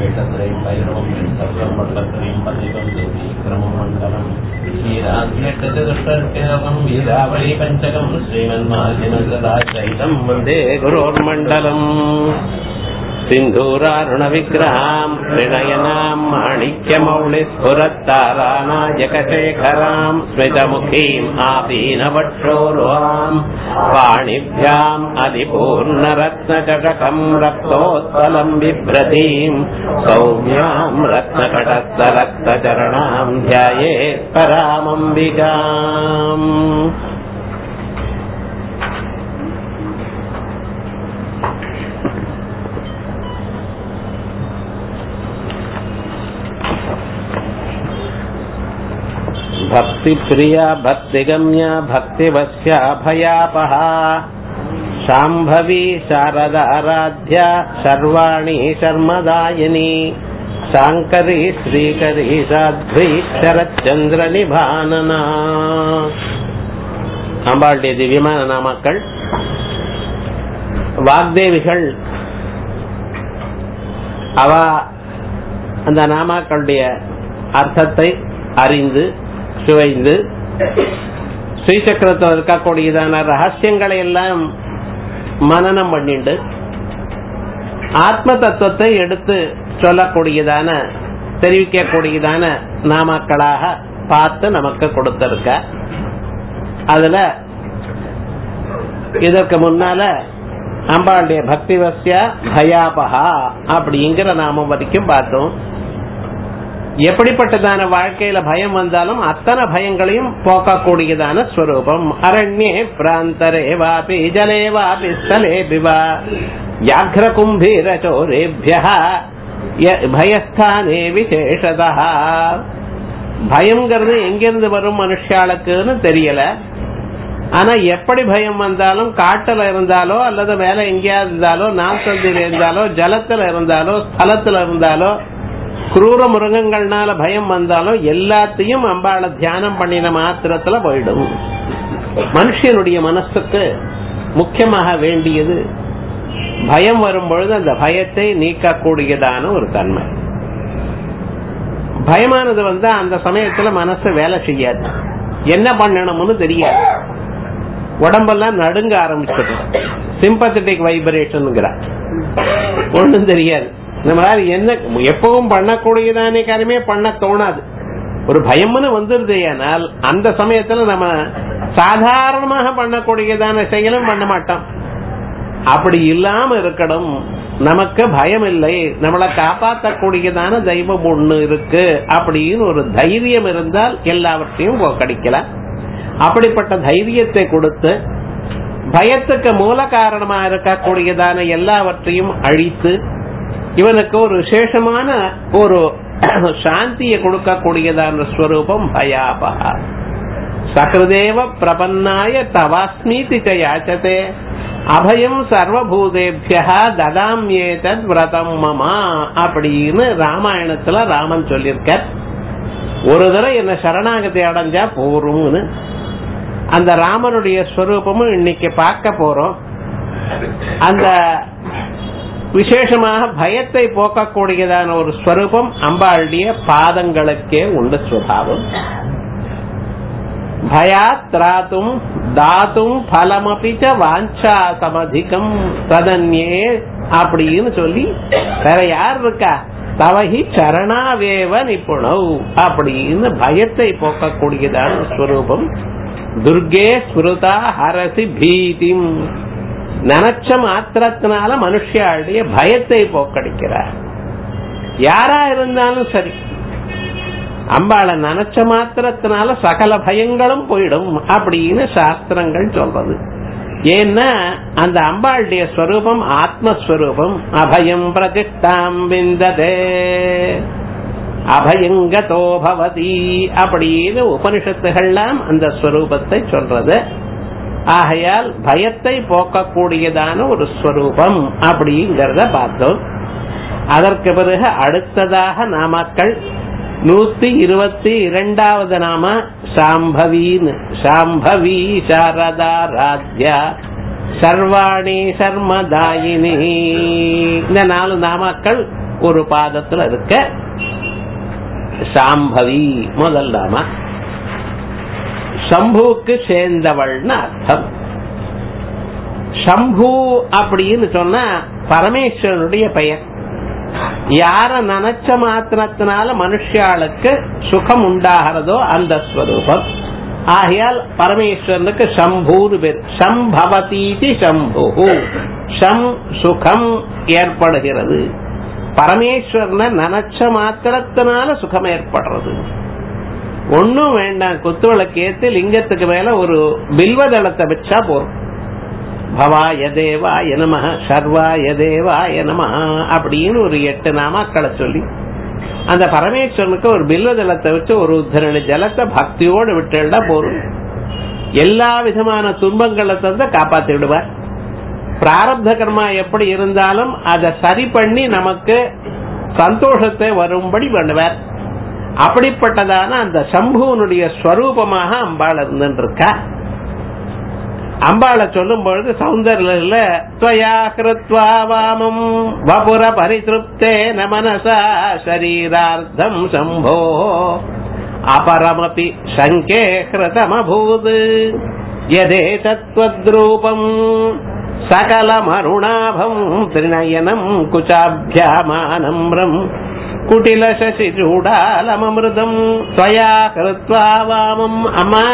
वेषत्रयं वैरवं सर्वं वट्लत्रयं पतितं देवी क्रममण्डलम् वीरान्यष्टचतुष्टम् वीरावळि पञ्चकम् श्रीमन्माध्यमसदाचैतम् वन्दे गुरोर्मण्डलम् सिन्धूरारुणविग्रहाम् त्रिनयनाम् माणिक्यमौलिस्फुरत्तारानायकशेखराम् स्मितमुखीम् आपीनवक्षोरुहाम् पाणिभ्याम् अधिपूर्णरत्नचषकम् रक्तोत्पलम् बिभ्रतीम् सौम्याम् रत्नकटस्थरक्तचरणाम् ध्यायेत् परामम्बिकाम् भक्तिप्रिया भक्तिगम्या भक्तिवस्या भयापहा शाम्भवी शारदाराध्या सर्वाणि शर्मदायिनी शाङ्करी श्रीकरी साध्वी शरच्चन्द्रनिभानना அம்பாளுடைய திவ்யமான நாமாக்கள் வாக்தேவிகள் அவ அந்த நாமாக்களுடைய அர்த்தத்தை அறிந்து சுவைந்து ஸ்ரீசக்கரத்தில் இருக்கக்கூடியதான ரகசியங்களை எல்லாம் மனநம் பண்ணிண்டு ஆத்ம தத்துவத்தை எடுத்து சொல்லக்கூடியதான தெரிவிக்கக்கூடியதான நாமாக்களாக பார்த்து நமக்கு கொடுத்திருக்க அதுல இதற்கு முன்னால அம்பாளுடைய பக்தி வசியா பயாபகா அப்படிங்கிற நாமம் வரைக்கும் பார்த்தோம் எப்படிப்பட்டதான வாழ்க்கையில பயம் வந்தாலும் அத்தனை பயங்களையும் போக்கக்கூடியதான ஸ்வரூபம் அரண்யே பிராந்தரே வாபி ஜலே வாபி ஸ்தலே பிவா வியாக்ர கும்பீர சோரேபிய பயஸ்தானே விசேஷதா பயம்ங்கிறது எங்கிருந்து வரும் மனுஷாளுக்குன்னு தெரியல ஆனா எப்படி பயம் வந்தாலும் காட்டுல இருந்தாலோ அல்லது மேல எங்கேயாவது இருந்தாலோ நாசந்தில இருந்தாலோ ஜலத்துல இருந்தாலோ ஸ்தலத்துல இருந்தாலோ குரூர மிருகங்கள்னால பயம் வந்தாலும் எல்லாத்தையும் அம்பாள தியானம் பண்ணின மாத்திரத்துல போயிடும் மனுஷனுடைய மனசுக்கு முக்கியமாக வேண்டியது பயம் வரும் பொழுது அந்த பயத்தை நீக்கக்கூடியதான ஒரு தன்மை பயமானது வந்து அந்த சமயத்துல மனசு வேலை செய்யாது என்ன பண்ணணும்னு தெரியாது உடம்பெல்லாம் நடுங்க ஆரம்பிச்சிடும் சிம்பத்தட்டிக் வைப்ரேஷன் ஒண்ணும் தெரியாது நம்மளால என்ன எப்பவும் பண்ணக்கூடியதானே காரியமே பண்ண தோணாது ஒரு பயம்னு வந்துருது ஆனால் அந்த சமயத்துல நம்ம சாதாரணமாக பண்ணக்கூடியதான செயலும் பண்ண மாட்டோம் அப்படி இல்லாம இருக்கணும் நமக்கு பயம் இல்லை நம்மளை காப்பாற்றக்கூடியதான தெய்வம் ஒண்ணு இருக்கு அப்படின்னு ஒரு தைரியம் இருந்தால் எல்லாவற்றையும் போக்கடிக்கலாம் அப்படிப்பட்ட தைரியத்தை கொடுத்து பயத்துக்கு மூல காரணமா இருக்கக்கூடியதான எல்லாவற்றையும் அழித்து இவனுக்கு ஒரு விசேஷமான ஒரு சாந்தியை கொடுக்கக்கூடியதான ஸ்வரூபம் பயாபகா சகிருதேவ பிரபன்னாய தவாஸ்மீதி யாச்சதே அபயம் சர்வபூதேபியா ததாமியேதத் விரதம் மமா அப்படின்னு ராமாயணத்துல ராமன் சொல்லியிருக்க ஒரு தடவை என்ன சரணாகதி அடைஞ்சா போரும்னு அந்த ராமனுடைய ஸ்வரூபமும் இன்னைக்கு பார்க்க போறோம் அந்த விசேஷமாக பயத்தை போக்கக்கூடியதான ஒரு ஸ்வரூபம் அம்பாளுடைய பாதங்களுக்கே உண்டு சுவாவம் பயாத் திராத்தும் தாத்தும் பலமபிச்ச வாஞ்சா சமதிகம் ததன்யே அப்படின்னு சொல்லி வேற யார் இருக்கா தவகி சரணாவேவ நிபுணவ் அப்படின்னு பயத்தை போக்கக்கூடியதான ஸ்வரூபம் துர்கே ஸ்மிருதா ஹரசி பீதிம் நினைச்ச மாத்திரத்தினால மனுஷியாளுடைய பயத்தை போக்கடிக்கிறார் யாரா இருந்தாலும் சரி அம்பாளை நினைச்ச மாத்திரத்தினால சகல பயங்களும் போயிடும் அப்படின்னு சாஸ்திரங்கள் சொல்றது ஏன்னா அந்த அம்பாளுடைய ஸ்வரூபம் ஆத்மஸ்வரூபம் அபயம் பிரதிஷ்டாம் விந்ததே அபயங்கதோ பவதி அப்படின்னு உபனிஷத்துகள்லாம் அந்த ஸ்வரூபத்தை சொல்றது ஆகையால் பயத்தை போக்கக்கூடியதான ஒரு ஸ்வரூபம் அப்படிங்கறத பார்த்தோம் அதற்கு பிறகு அடுத்ததாக நாமக்கள் நூத்தி இருபத்தி இரண்டாவது நாம சாம்பவின்னு சாம்பவி சாரதா ராத்யா சர்வாணி சர்மதாயினி இந்த நாலு நாமாக்கள் ஒரு பாதத்துல இருக்க சாம்பவி முதல் நாம சம்புவுக்கு சேர்ந்தவள்னு அர்த்தம் சம்பு அப்படின்னு சொன்னா பரமேஸ்வரனுடைய பெயர் யார நினைச்ச மாத்திரத்தினால மனுஷாளுக்கு சுகம் உண்டாகிறதோ அந்த ஸ்வரூபம் ஆகையால் பரமேஸ்வரனுக்கு சம்பூன்னு பேர் சம்பவதீதி சம்பு சம் சுகம் ஏற்படுகிறது பரமேஸ்வரனை நினைச்ச மாத்திரத்தினால சுகம் ஏற்படுறது ஒன்னும் வேண்டாம் குத்துவிளக்கு ஏத்து லிங்கத்துக்கு மேல ஒரு பில்வதளத்தை வச்சா போறோம் பவாய தேவாய நம சர்வாய தேவாய நம அப்படின்னு ஒரு எட்டு நாமாக்களை சொல்லி அந்த பரமேஸ்வரனுக்கு ஒரு பில்வதளத்தை வச்சு ஒரு உத்தரணி ஜலத்தை பக்தியோடு விட்டுடா போறோம் எல்லா விதமான துன்பங்களை தந்து காப்பாத்தி விடுவார் பிராரப்த கர்மா எப்படி இருந்தாலும் அதை சரி பண்ணி நமக்கு சந்தோஷத்தை வரும்படி பண்ணுவார் அப்படிப்பட்டதான அந்த சம்புவனுடைய ஸ்வரூபமாக அம்பாள் இருந்துருக்கா அம்பாளை சொல்லும் பொழுது சௌந்தர்யில துவயா கிருத்வா வாமம் வபுர பரிதிருப்தே நமனசா சரீரார்த்தம் சம்போ அபரமபி சங்கே கிருதமபூத் யதே தத்வத்ரூபம் சகலமருணாபம் திரிநயனம் குச்சாபியாமானம்ரம் குட்டில சசி சூடாலமமிருதம் துவயா கிருத்வா வாமம் அம்மா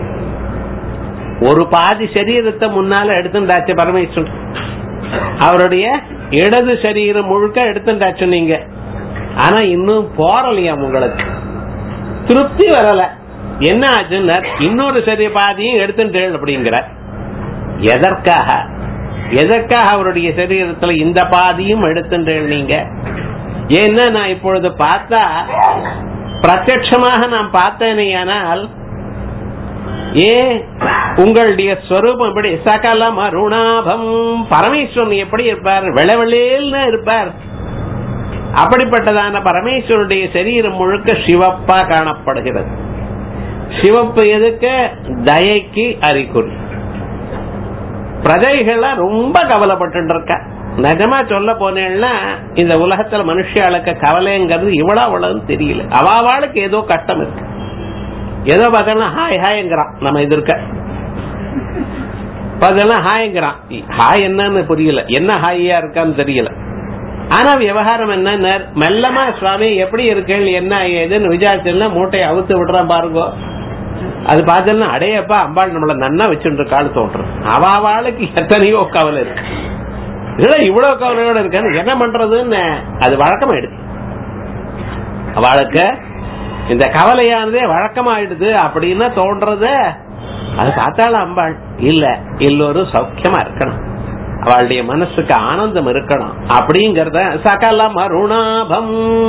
ஒரு பாதி சரீரத்தை முன்னால எடுத்துட்டாச்சு பரமேஸ்வரன் அவருடைய இடது சரீரம் முழுக்க எடுத்துட்டாச்சு நீங்க ஆனா இன்னும் போறலையா உங்களுக்கு திருப்தி வரல என்ன ஆச்சுன்னா இன்னொரு சரிய பாதியும் எடுத்துட்டேன் அப்படிங்கிற எதற்காக எதற்காக அவருடைய சரீரத்துல இந்த பாதியும் எடுத்துட்டேன் நீங்க ஏன்னா நான் இப்பொழுது பார்த்தா பிரத்யட்சமாக நான் பார்த்தேனேயானால் ஏ உங்களுடைய ஸ்வரூபம் எப்படி சகலம் அருணாபம் பரமேஸ்வரன் எப்படி இருப்பார் வெளவெளேல்னு இருப்பார் அப்படிப்பட்டதான பரமேஸ்வருடைய சரீரம் முழுக்க சிவப்பா காணப்படுகிறது சிவப்பு எதுக்கு தயைக்கு அறிகுறி பிரஜைகள ரொம்ப கவலைப்பட்டு இருக்க நிஜமா சொல்ல போனேன்னா இந்த உலகத்துல மனுஷாளுக்கு கவலைங்கிறது இவ்வளவு அவ்வளவுன்னு தெரியல அவாவாளுக்கு ஏதோ கஷ்டம் இருக்கு ஏதோ பார்த்தோம்னா ஹாய் ஹாய்ங்கிறான் நம்ம இது இருக்க பார்த்தோம்னா ஹாய்ங்கிறான் ஹாய் என்னன்னு புரியல என்ன ஹாயா இருக்கான்னு தெரியல ஆனா விவகாரம் என்ன மெல்லமா சுவாமி எப்படி இருக்கேள் என்ன ஏதுன்னு விசாரிச்சா மூட்டையை அவுத்து விடுறான் பாருங்க அது பார்த்தோம்னா அடையப்பா அம்பாள் நம்மள நன்னா வச்சுட்டு கால் தோன்றும் அவாளுக்கு எத்தனையோ கவலை இருக்கு இல்ல இவ்வளவு கவலையோட இருக்கான்னு என்ன பண்றதுன்னு அது வழக்கமாயிடுது அவளுக்கு இந்த கவலையானதே வழக்கமாயிடுது அப்படின்னு தோன்றது அது பார்த்தாலும் அம்பாள் இல்ல எல்லோரும் சௌக்கியமா இருக்கணும் அவளுடைய மனசுக்கு ஆனந்தம் இருக்கணும் அப்படிங்கறத சகலம் அருணாபம்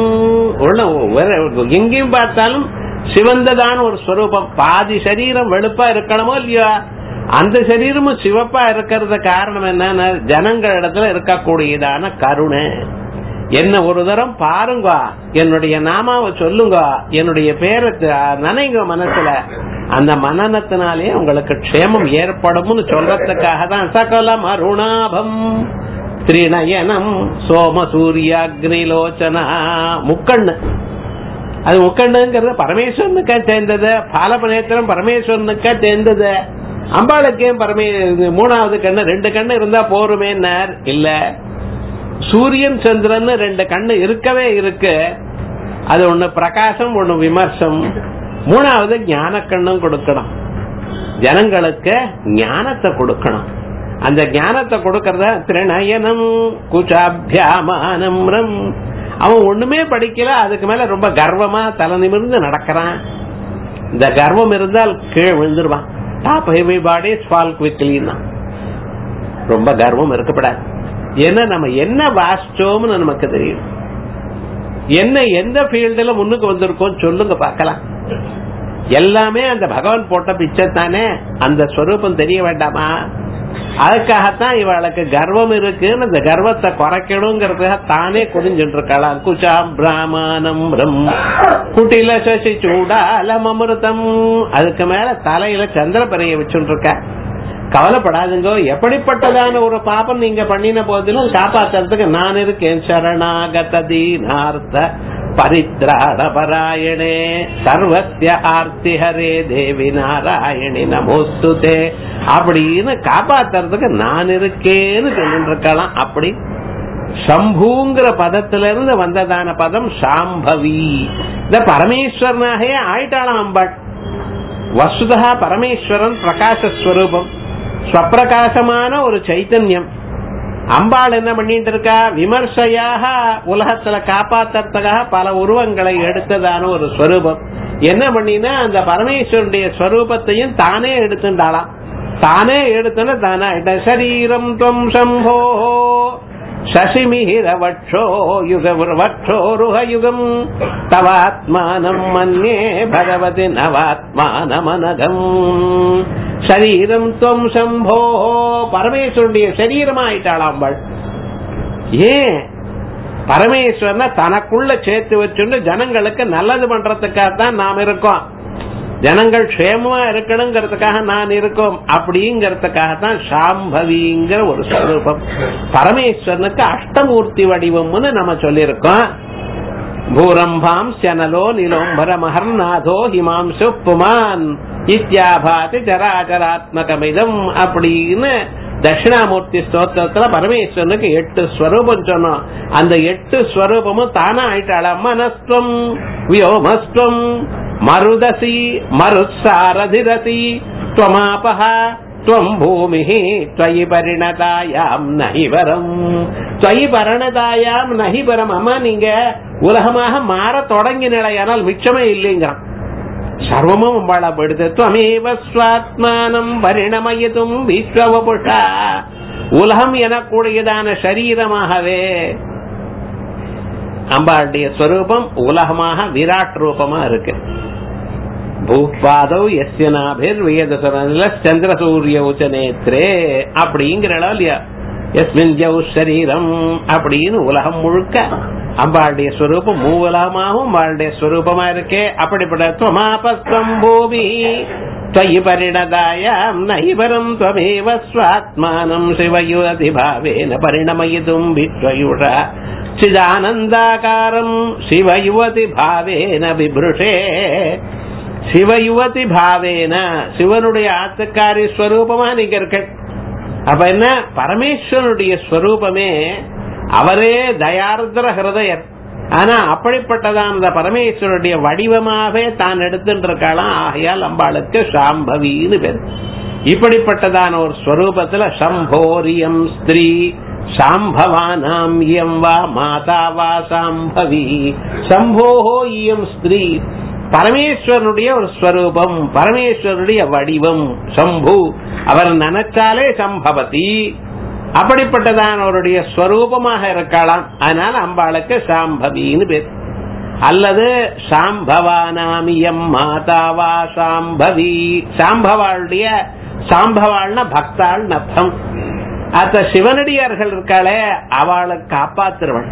எங்கேயும் பார்த்தாலும் சிவந்ததான ஒரு ஸ்வரூபம் பாதி சரீரம் வெளுப்பா இருக்கணுமோ இல்லையோ அந்த சரீரமும் சிவப்பா இருக்கிறது காரணம் என்னன்னா ஜனங்கள் இடத்துல இருக்கக்கூடியதான கருணை என்ன ஒரு தரம் பாருங்க என்னுடைய நாமாவை சொல்லுங்க என்னுடைய பேரை நினைங்க மனசுல அந்த மனநத்தினாலே உங்களுக்கு க்ஷேமம் ஏற்படும் சொல்றதுக்காக தான் சகலம் அருணாபம் திரிநயனம் சோம சூரியாக்னிலோச்சனா முக்கண்ணு அது முக்கண்ணுங்கிறது பரமேஸ்வரனுக்கா சேர்ந்தது பாலபநேத்திரம் பரமேஸ்வரனுக்கா சேர்ந்தது அம்பாளுக்கே பரமே மூணாவது கண்ணு ரெண்டு கண்ணு இருந்தா போருமேன்னார் இல்ல சூரியன் சந்திரன் ரெண்டு கண்ணு இருக்கவே இருக்கு அது ஒண்ணு பிரகாசம் ஒண்ணு விமர்சம் மூணாவது ஞான கண்ணும் கொடுக்கணும் ஜனங்களுக்கு ஞானத்தை கொடுக்கணும் அந்த ஞானத்தை கொடுக்கறத திரிநயனம் குச்சாபியாமானம் அவன் ஒண்ணுமே படிக்கல அதுக்கு மேல ரொம்ப கர்வமா தலை நிமிர்ந்து நடக்கிறான் இந்த கர்வம் இருந்தால் கீழே விழுந்துருவான் டாப் ஹெவி பாடி ஸ்பால் குவிக்லின்னா ரொம்ப கர்வம் இருக்கப்படாது ஏன்னா நம்ம என்ன வாசிச்சோம்னு நமக்கு தெரியும் என்ன எந்த ஃபீல்டுல முன்னுக்கு வந்திருக்கோம் சொல்லுங்க பார்க்கலாம் எல்லாமே அந்த பகவான் போட்ட பிச்சை தானே அந்த ஸ்வரூபம் தெரிய வேண்டாமா அதுக்காகத்தான் இவளுக்கு கர்வம் இருக்குன்னு அந்த கர்வத்தை குறைக்கணுங்கிறதுக்காக தானே குடிஞ்சுட்டு இருக்கலாம் குஷாம் பிராமணம் குட்டில சசி சூடாலம் அமிர்தம் அதுக்கு மேல தலையில சந்திரபரைய வச்சுட்டு இருக்க கவலைப்படாதுங்க எப்படிப்பட்டதான ஒரு பாபம் நீங்க பண்ணின போதிலும் காப்பாத்துறதுக்கு நான் இருக்கேன் சரணாகத தீனார்த்த பரித்ராணபராயணே சர்வசிய ஆர்த்தி ஹரே தேவி நாராயணி நமோஸ்துதே அப்படின்னு காப்பாத்துறதுக்கு நான் இருக்கேன்னு சொல்லிட்டு இருக்கலாம் அப்படி சம்பூங்கிற பதத்திலிருந்து வந்ததான பதம் சாம்பவி இந்த பரமேஸ்வரனாகவே ஆயிட்டாளாம் அம்பாள் வசுதா பரமேஸ்வரன் பிரகாசஸ்வரூபம் ஸ்வப்பிரகாசமான ஒரு சைத்தன்யம் அம்பாள் என்ன பண்ணிட்டு இருக்கா விமர்சையாக உலகத்துல காப்பாத்துறதுக்காக பல உருவங்களை எடுத்ததான ஒரு ஸ்வரூபம் என்ன பண்ணினா அந்த பரமேஸ்வரனுடைய ஸ்வரூபத்தையும் தானே எடுத்துட்டாளாம் தானே எடுத்துன்னு தானே சரீரம் துவம் சம்போ சசிமிஹிர வட்சோ யுக வட்சோருகயுகம் தவாத்மானம் மன்யே பகவதி நவாத்மானமனகம் சரீரம் துவம் சம்போ பரமேஸ்வரனுடைய சரீரமாயிட்டாளாம்பாள் ஏன் பரமேஸ்வரனை தனக்குள்ள சேர்த்து வச்சுண்டு ஜனங்களுக்கு நல்லது பண்றதுக்காக தான் நாம் இருக்கோம் ஜனங்கள் க்ஷேமமா இருக்கணுங்கிறதுக்காக நான் இருக்கோம் அப்படிங்கறதுக்காக தான் சாம்பவிங்கிற ஒரு ஸ்வரூபம் பரமேஸ்வரனுக்கு அஷ்டமூர்த்தி வடிவம்னு நம்ம சொல்லியிருக்கோம் பூரம்பாம் சனலோ நிலோம்பர மகர்நாதோ ஹிமாம்சு புமான் இத்தியாபாதி சராச்சராத்மகமிதம் அப்படின்னு தட்சிணாமூர்த்தி ஸ்தோத்திரத்துல பரமேஸ்வரனுக்கு எட்டு ஸ்வரூபம் சொன்னோம் அந்த எட்டு ஸ்வரூபமும் தானா ஆயிட்டாள மனஸ்துவம் வியோமஸ்துவம் மருதசி மருத்சாரதிரசி त्वमापः त्वम् भूमिः त्वयि परिणतायाम् நஹிவரம் त्वयि பரணதாயாம் நஹிவரம் அம்மா நீங்க உலகமாக மாற தொடங்கினால் மிச்சமே இல்லைங்கிறான் சர்வமும் அம்பாளா போயிடுது துவமேவ ஸ்வாத்மானம் பரிணமயதும் விஸ்வபுஷா உலகம் எனக்கூடியதான சரீரமாகவே அம்பாளுடைய ஸ்வரூபம் உலகமாக விராட் ரூபமா இருக்கு பூபாதவ் எஸ்ய நாபிர் வேதசரனில சந்திர சூரிய உச்ச நேத்ரே அப்படிங்கிற இல்லையா எஸ்மின் ஜவு சரீரம் அப்படின்னு உலகம் முழுக்க அம்பாளுடைய ஸ்வரூபம் மூலமாகவும் அம்பாளுடைய ஸ்வரூபமா இருக்கே அப்படிப்பட்ட துவமாபஸ்தம் பூமி त्वयि परिणदायाम् नैवरम् त्वमेव स्वात्मानम् शिवयुवतिभावेन परिणमयितुम् विश्वयुषा चिदानन्दाकारम् शिवयुवतिभावेन बिभृषे சிவயுவதி பாவேன சிவனுடைய ஆத்துக்காரி ஸ்வரூபமா நீங்க இருக்க அப்ப என்ன பரமேஸ்வரனுடைய ஸ்வரூபமே அவரே தயார்திர ஹிருதயர் ஆனா அப்படிப்பட்டதான் அந்த பரமேஸ்வருடைய வடிவமாகவே தான் எடுத்துட்டு இருக்கலாம் ஆகையால் அம்பாளுக்கு சாம்பவின்னு பேர் இப்படிப்பட்டதான ஒரு ஸ்வரூபத்துல சம்போரியம் ஸ்திரீ சாம்பவானாம் இயம் வா மாதா வா சாம்பவி சம்போஹோ இயம் ஸ்திரீ பரமேஸ்வரனுடைய ஒரு ஸ்வரூபம் பரமேஸ்வரனுடைய வடிவம் சம்பு அவர் நினைச்சாலே சம்பவதி அப்படிப்பட்டதான் அவருடைய ஸ்வரூபமாக இருக்கலாம் அதனால அம்பாளுக்கு சாம்பவின்னு பேர் அல்லது சாம்பவானாமியம் மாதாவா சாம்பவி சாம்பவாளுடைய சாம்பவாள்னா பக்தாள் அர்த்தம் அத்த சிவனடியார்கள் இருக்காளே அவளை காப்பாத்துறவள்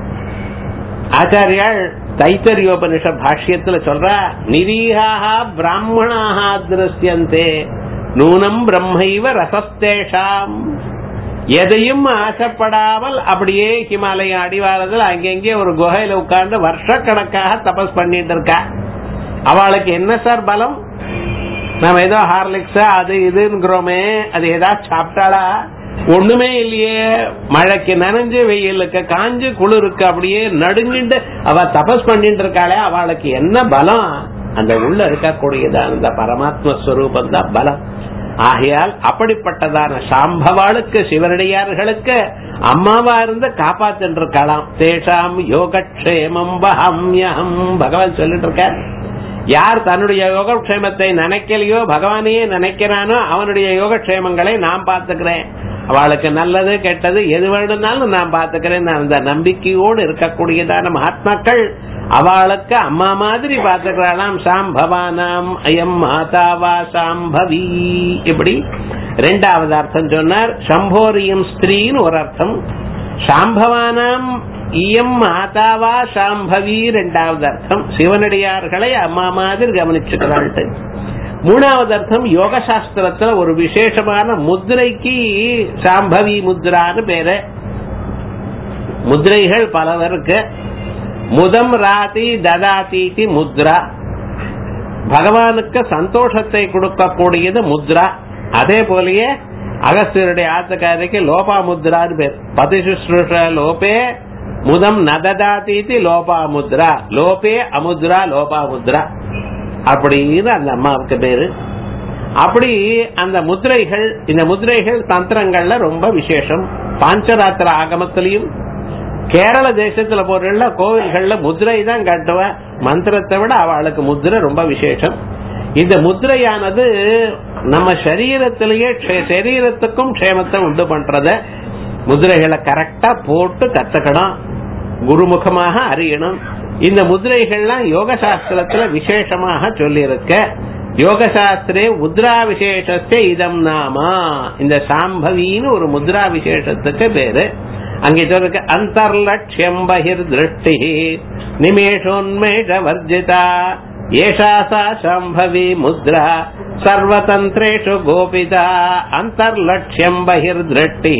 ஆச்சாரியால் தைத்தரியோபனிஷ பாஷ்யத்துல சொல்ற நிரீகாக பிராமணாக திருஷ்யந்தே நூனம் பிரம்மைவ ரசஸ்தேஷாம் எதையும் ஆசைப்படாமல் அப்படியே ஹிமாலய அடிவாரத்தில் அங்கங்கே ஒரு குகையில உட்கார்ந்து வருஷக்கணக்காக தபஸ் பண்ணிட்டு இருக்கா அவளுக்கு என்ன சார் பலம் நாம ஏதோ ஹார்லிக்ஸ் அது இதுங்கிறோமே அது ஏதாவது சாப்பிட்டாளா ஒண்ணுமே இல்லையே மழைக்கு நனைஞ்சு வெயிலுக்கு காஞ்சு குளிருக்கு அப்படியே நடுங்கிட்டு அவ தபஸ் பண்ணிட்டு இருக்காளே அவளுக்கு என்ன பலம் அந்த உள்ள இருக்கக்கூடியதான் அந்த பரமாத்ம ஸ்வரூபம் தான் பலம் ஆகையால் அப்படிப்பட்டதான சாம்பவாளுக்கு சிவனடியார்களுக்கு அம்மாவா இருந்து காப்பாத்திட்டு இருக்கலாம் தேஷாம் யோகக்ஷேமம் வஹம்யம் பகவான் சொல்லிட்டு இருக்கார் யார் தன்னுடைய யோகக்ஷேமத்தை நினைக்கலையோ பகவானையே நினைக்கிறானோ அவனுடைய யோகக்ஷேமங்களை நான் பாத்துக்கிறேன் அவளுக்கு நல்லது கெட்டது எது வேணும்னாலும் நான் பாத்துக்கிறேன் அந்த நம்பிக்கையோடு இருக்கக்கூடியதான மகாத்மாக்கள் அவளுக்கு அம்மா மாதிரி பாத்துக்கிறாளாம் சாம்பவானாம் அயம் மாதாவா சாம்பவி இப்படி ரெண்டாவது அர்த்தம் சொன்னார் சம்போரியம் ஸ்திரீன்னு ஒரு அர்த்தம் சாம்பவானாம் இயம் மாதாவா சாம்பவி ரெண்டாவது அர்த்தம் சிவனடியார்களை அம்மா மாதிரி கவனிச்சுக்கிறாள் மூணாவது அர்த்தம் யோக சாஸ்திரத்துல ஒரு விசேஷமான முத்திரைக்கு சாம்பவி முத்ரான்னு பேரு முத்திரைகள் பலவருக்கு முதம் ராதி ததாதி முத்ரா பகவானுக்கு சந்தோஷத்தை கொடுக்கக்கூடியது முத்ரா அதே போலயே அகஸ்தியருடைய ஆத்துக்காரிக்கு லோபா முத்ரான்னு பேர் பதிசுஷ்ருஷ லோபே முதம் நததாதீதி லோபா முத்ரா லோபே அமுத்ரா லோபா முத்ரா அப்படின்னு அந்த அம்மாவுக்கு பேரு அப்படி அந்த முத்திரைகள் இந்த முத்திரைகள் தந்திரங்கள்ல ரொம்ப விசேஷம் பாஞ்சராத்திர ஆகமத்திலையும் கேரள தேசத்துல போற கோவில்கள்ல முத்திரை தான் காட்டுவ மந்திரத்தை விட அவளுக்கு முத்திரை ரொம்ப விசேஷம் இந்த முத்திரையானது நம்ம சரீரத்திலேயே க்ஷே- சரீரத்துக்கும் க்ஷேமத்தை உண்டு பண்றத முதிரைகளை கரெக்டா போட்டு கத்துக்கணும் குருமுகமாக அறியணும் இந்த முதிரைகள்லாம் யோக சாஸ்திரத்துல விசேஷமாக சொல்லியிருக்க யோக சாஸ்திரே முத்ரா விசேஷஸ்ய இதம் நாமா இந்த சாம்பவின்னு ஒரு முத்ரா விசேஷத்துக்கு பேரு அங்கே சொல்லிருக்க அந்தர்லட்சியம் பகிர் திருஷ்டி நிமேஷோன்மேஷ வர்ஜிதா ஏஷா சா சாம்பவி முத்ரா சர்வதந்திரேஷு கோபிதா அந்தர்லட்சியம் பகிர் திருஷ்டி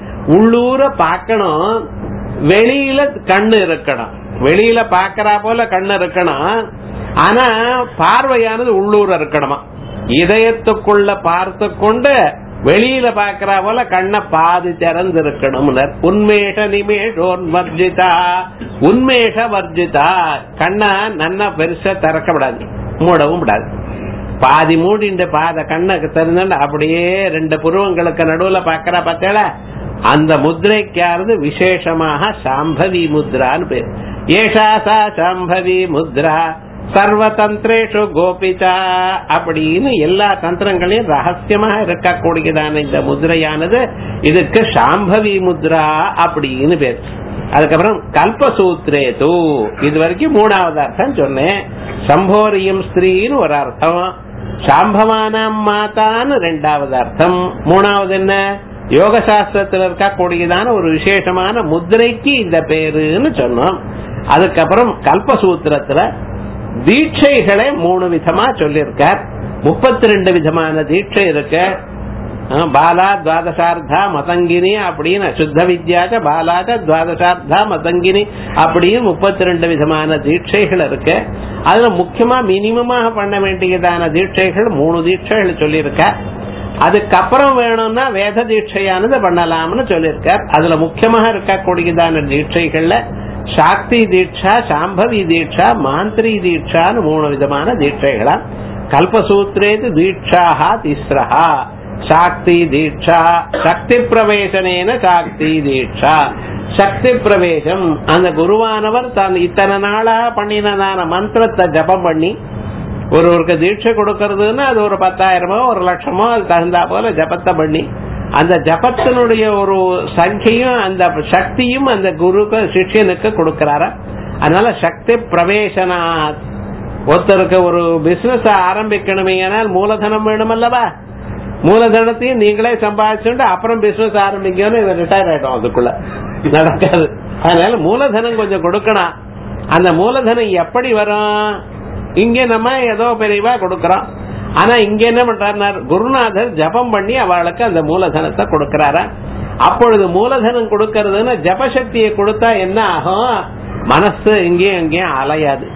உள்ளூர பார்க்கணும் வெளியில கண்ணு இருக்கணும் வெளியில பாக்குறா போல கண்ணு இருக்கணும் ஆனா பார்வையானது உள்ளூர இருக்கணுமா இதயத்துக்குள்ள பார்த்து கொண்டு வெளியில பாக்குறா போல கண்ணை பாதி திறந்து இருக்கணும் உன்மேஷ நிமேஷோன்மர்ஜிதா உன்மேஷ வர்ஜிதா கண்ணை நன்னா பெருசா திறக்கப்படாது மூடவும் விடாது பாதி மூடிண்டு பாத கண்ணுக்கு திறந்து அப்படியே ரெண்டு புருவங்களுக்கு நடுவுல பாக்குறா பார்த்தேல அந்த முத்ரைக்காரது விசேஷமாக சாம்பவி முத்ரான்னு பேர் ஏஷா சா சாம்பவி முத்ரா சர்வதந்திரேஷு கோபிதா அப்படின்னு எல்லா தந்திரங்களையும் ரகசியமா இருக்கக்கூடியதான இந்த முத்ரையானது இதுக்கு சாம்பவி முத்ரா அப்படின்னு பேர் அதுக்கப்புறம் கல்பசூத்ரே தூ இது வரைக்கும் மூணாவது அர்த்தம் சொன்னேன் சம்போரியம் ஸ்திரீன்னு ஒரு அர்த்தம் சாம்பவானாம் மாதான்னு ரெண்டாவது அர்த்தம் மூணாவது என்ன யோக சாஸ்திரத்தில் இருக்கக்கூடியதான ஒரு விசேஷமான முத்திரைக்கு இந்த பேருன்னு சொன்னோம் அதுக்கப்புறம் கல்பசூத்திரத்துல தீட்சைகளை மூணு விதமா சொல்லியிருக்கார் முப்பத்தி ரெண்டு விதமான தீட்சை இருக்கு அஹ், பாலா துவாதசார்த்தா மதங்கினி அப்படின்னு சுத்த வித்யாச்ச பாலாச்ச துவாதசார்த்தா மதங்கினி அப்படின்னு முப்பத்தி ரெண்டு விதமான தீட்சைகள் இருக்கு அதுல முக்கியமா மினிமமாக பண்ண வேண்டியதான தீட்சைகள் மூணு தீட்சைகள் சொல்லியிருக்கார் அதுக்கப்புறம் வேணும்னா வேத தீட்சையானது பண்ணலாம்னு சொல்லியிருக்கார் அதுல முக்கியமாக இருக்கக்கூடியதான தீட்சைகள்ல சாக்தி தீட்சா சாம்பவி தீட்சா மாந்திரி தீட்சான்னு மூணு விதமான தீட்சைகளா கல்பசூத்ரேது தீட்சாஹா திஸ்ரஹா சாக்தி தீட்சா சக்தி பிரவேசனேன சாக்தி தீட்சா சக்தி பிரவேசம் அந்த குருவானவர் தான் இத்தனை நாளா பண்ணினதான மந்திரத்தை ஜபம் பண்ணி ஒருவருக்கு தீட்சை கொடுக்கறதுன்னா அது ஒரு பத்தாயிரமோ ஒரு லட்சமோ அது தகுந்தா போல ஜபத்தை பண்ணி அந்த ஜபத்தினுடைய ஒரு சங்கையும் அந்த சக்தியும் அந்த குருக்கு சிஷ்யனுக்கு கொடுக்கிறாரா அதனால சக்தி பிரவேசனா ஒருத்தருக்கு ஒரு பிசினஸ் ஆரம்பிக்கணுமே ஆனால் மூலதனம் வேணும் அல்லவா மூலதனத்தையும் நீங்களே சம்பாதிச்சுட்டு அப்புறம் பிசினஸ் ஆரம்பிக்கணும் இவர் ரிட்டையர் ஆயிடும் அதுக்குள்ள நடக்காது அதனால மூலதனம் கொஞ்சம் கொடுக்கணும் அந்த மூலதனம் எப்படி வரும் இங்க நம்ம ஏதோ பெரியவா கொடுக்கறோம் ஆனா இங்க என்ன பண்றாரு குருநாதர் ஜபம் பண்ணி அவளுக்கு அந்த மூலதனத்தை கொடுக்கறாரா அப்பொழுது மூலதனம் கொடுக்கறதுன்னா ஜபசக்தியை கொடுத்தா என்ன ஆகும் மனசு இங்கேயும் அங்கேயும் அலையாது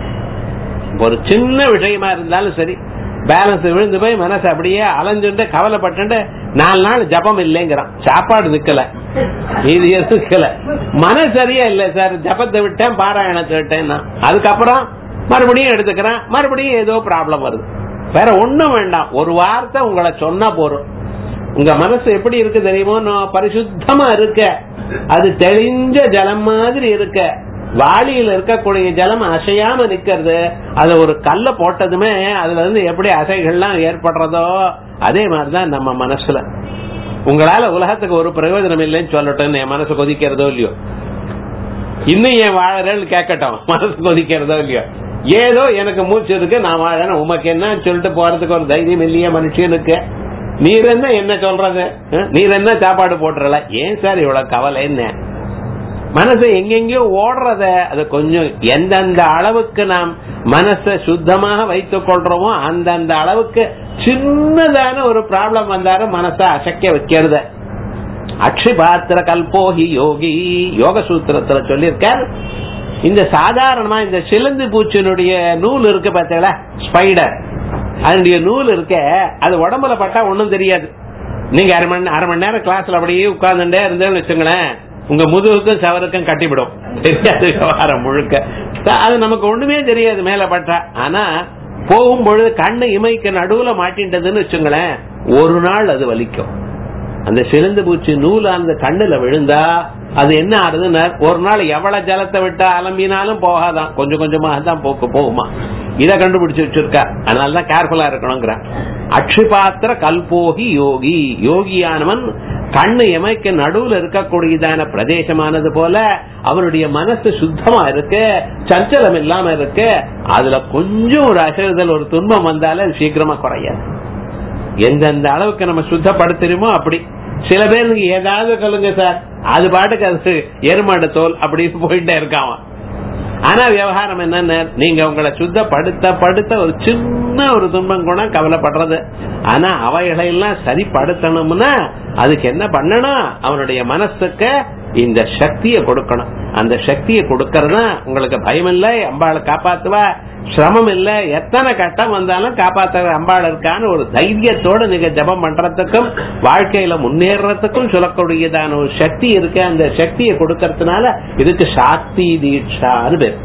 ஒரு சின்ன விஷயமா இருந்தாலும் சரி பேலன்ஸ் விழுந்து போய் மனசு அப்படியே அலைஞ்சுட்டு கவலைப்பட்டு நாலு நாள் ஜபம் இல்லைங்கிறான் சாப்பாடு நிக்கல இது நிக்கல மனசு சரியா இல்ல சார் ஜபத்தை விட்டேன் பாராயணத்தை விட்டேன் அதுக்கப்புறம் மறுபடியும் எடுத்துக்கிறேன் மறுபடியும் ஏதோ ப்ராப்ளம் வருது வேற ஒண்ணும் வேண்டாம் ஒரு வார்த்தை உங்களை சொன்னா போறோம் உங்க மனசு எப்படி இருக்கு தெரியுமோ நான் பரிசுத்தமா இருக்க அது தெளிஞ்ச ஜலம் மாதிரி இருக்க வாளியில இருக்கக்கூடிய ஜலம் அசையாம நிக்கிறது அதுல ஒரு கல்ல போட்டதுமே அதுல இருந்து எப்படி அசைகள்லாம் ஏற்படுறதோ அதே மாதிரிதான் நம்ம மனசுல உங்களால உலகத்துக்கு ஒரு பிரயோஜனம் இல்லைன்னு சொல்லட்டும் என் மனசு கொதிக்கிறதோ இல்லையோ இன்னும் என் வாழறேன்னு கேட்கட்டும் மனசு கொதிக்கிறதோ இல்லையோ ஏதோ எனக்கு மூச்சு இருக்கு நான் வாழறேன் உமக்கு என்ன சொல்லிட்டு போறதுக்கு ஒரு தைரியம் இல்லையே மனுஷனுக்கு நீர் என்ன என்ன சொல்றது அஹ், நீர் என்ன சாப்பாடு போட்டுறல ஏன் சார் இவ்வளவு கவலை என்ன மனசு எங்கெங்கயோ ஓடுறத அது கொஞ்சம் எந்தெந்த அளவுக்கு நாம் மனசை சுத்தமாக வைத்துக் கொள்றோமோ அந்தந்த அளவுக்கு சின்னதான ஒரு ப்ராப்ளம் வந்தாலும் மனசை அசைக்க வைக்கிறது அக்ஷிபாத்திர கல்போகி யோகி யோக சூத்திரத்துல சொல்லியிருக்கார் இந்த சாதாரணமா இந்த சிலந்து பூச்சியினுடைய நூல் இருக்கு பார்த்தீங்களா ஸ்பைடர் அதனுடைய நூல் இருக்க அது உடம்புல பட்டா ஒண்ணும் தெரியாது நீங்க அரை மணி அரை மணி நேரம் கிளாஸ்ல அப்படியே உட்கார்ந்துட்டே இருந்தேன்னு வச்சுங்களேன் உங்க முதுகுக்கும் சவருக்கும் கட்டிவிடும் தெரியாது விவகாரம் முழுக்க அது நமக்கு ஒண்ணுமே தெரியாது மேல பட்டா ஆனா போகும்பொழுது கண்ணு இமைக்கு நடுவுல மாட்டின்றதுன்னு வச்சுங்களேன் ஒரு நாள் அது வலிக்கும் அந்த சிலந்து பூச்சி நூல் அந்த கண்ணுல விழுந்தா அது என்ன ஆறுதுன்னா ஒரு நாள் எவ்வளவு ஜலத்தை விட்டா அலம்பினாலும் போகாதான் கொஞ்சம் கொஞ்சமாக தான் போக்கு போகுமா இத கண்டுபிடிச்சு வச்சிருக்கா அதனாலதான் கேர்ஃபுல்லா இருக்கணுங்கிற அக்ஷிபாத்திர கல்போகி யோகி யோகியானவன் கண்ணு எமைக்கு நடுவுல இருக்கக்கூடியதான பிரதேசமானது போல அவனுடைய மனசு சுத்தமா இருக்கு சஞ்சலம் இல்லாம இருக்கு அதுல கொஞ்சம் ஒரு அசைதல் ஒரு துன்பம் வந்தாலே அது சீக்கிரமா குறையாது எந்தெந்த அளவுக்கு நம்ம சுத்தப்படுத்துறோமோ அப்படி சில பேருக்கு ஏதாவது சொல்லுங்க சார் அது பாட்டுக்கு அது எருமாடு தோல் அப்படின்னு போயிட்டே இருக்கான் ஆனா விவகாரம் என்னன்னு நீங்க உங்களை சுத்தப்படுத்த படுத்த ஒரு சின்ன ஒரு துன்பம் கூட கவலைப்படுறது ஆனா அவைகளை எல்லாம் சரிப்படுத்தணும்னா அதுக்கு என்ன பண்ணணும் அவனுடைய மனசுக்கு இந்த சக்தியை கொடுக்கணும் அந்த சக்தியை கொடுக்கறதா உங்களுக்கு பயம் இல்லை அம்பாளை காப்பாத்துவா சிரமம் இல்ல எத்தனை கட்டம் வந்தாலும் காப்பாத்த அம்பாள் இருக்கான்னு ஒரு தைரியத்தோட நீங்க ஜபம் பண்றதுக்கும் வாழ்க்கையில முன்னேறதுக்கும் சொல்லக்கூடியதான ஒரு சக்தி இருக்கு அந்த சக்தியை கொடுக்கறதுனால இதுக்கு சாக்தி தீட்சான்னு பேர்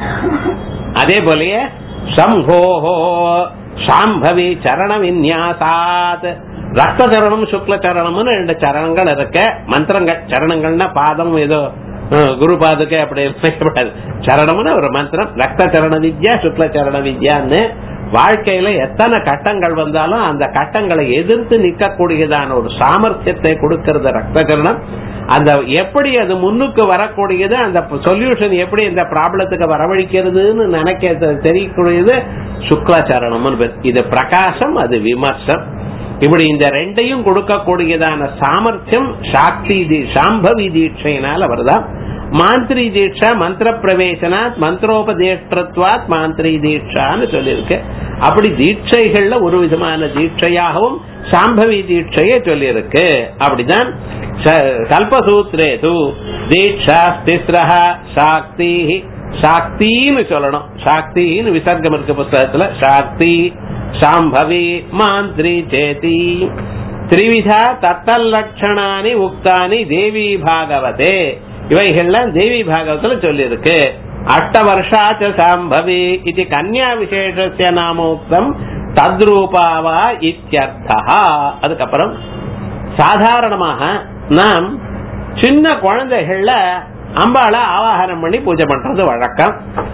அதே போலயே சம்போஹோ சாம்பவி சரண விநியாசாத் ரத்த சரணம் சுக்ல சரணம்னு ரெண்டு சரணங்கள் இருக்கு மந்திரங்கள் சரணங்கள்னா பாதம் ஏதோ குரு பாதுகை அப்படி இருக்கக்கூடாது சரணம்னு ஒரு மந்திரம் ரத்த சரண வித்யா சுக்ல சரண வித்யான்னு வாழ்க்கையில எத்தனை கட்டங்கள் வந்தாலும் அந்த கட்டங்களை எதிர்த்து நிக்கக்கூடியதான ஒரு சாமர்த்தியத்தை கொடுக்கறது ரத்த சரணம் அந்த எப்படி அது முன்னுக்கு வரக்கூடியது அந்த சொல்யூஷன் எப்படி இந்த ப்ராப்ளத்துக்கு வரவழைக்கிறதுன்னு நினைக்க தெரியக்கூடியது சுக்லாச்சரணம்னு பேர் இது பிரகாசம் அது விமர்சம் இப்படி இந்த ரெண்டையும் கொடுக்கக்கூடியதான சாமர்த்தியம் சாக்தி சாம்பவி தீட்சையினால வருதான் மாந்திரி தீட்சா மந்திர பிரவேசனாத் மந்திரோபதேஷ்டத்வாத் மாந்திரி தீட்சான்னு சொல்லியிருக்கு அப்படி தீட்சைகள்ல ஒரு விதமான தீட்சையாகவும் சாம்பவி தீட்சையை சொல்லியிருக்கு அப்படிதான் கல்பசூத்ரே து தீட்சா திஸ்ரஹ சாக்தி சாக்தின்னு சொல்லணும் சாக்தின்னு விசர்க்கம் இருக்கு புத்தகத்துல சாக்தி சாம்பவி மாந்திரி சேதி திரிவிதா தத்தல்லட்சணானி உக்தானி தேவி பாகவதே இவைகள்லாம் தேவி பாகவத்துல சொல்லியிருக்கு அஷ்ட வருஷாச்ச சாம்பவி இது கன்யா விசேஷ நாமோக்தம் தத்ரூபாவா இத்தியர்த்தா அதுக்கப்புறம் சாதாரணமாக நாம் சின்ன குழந்தைகள்ல அம்பாளை ஆவாகனம் பண்ணி பூஜை பண்றது வழக்கம்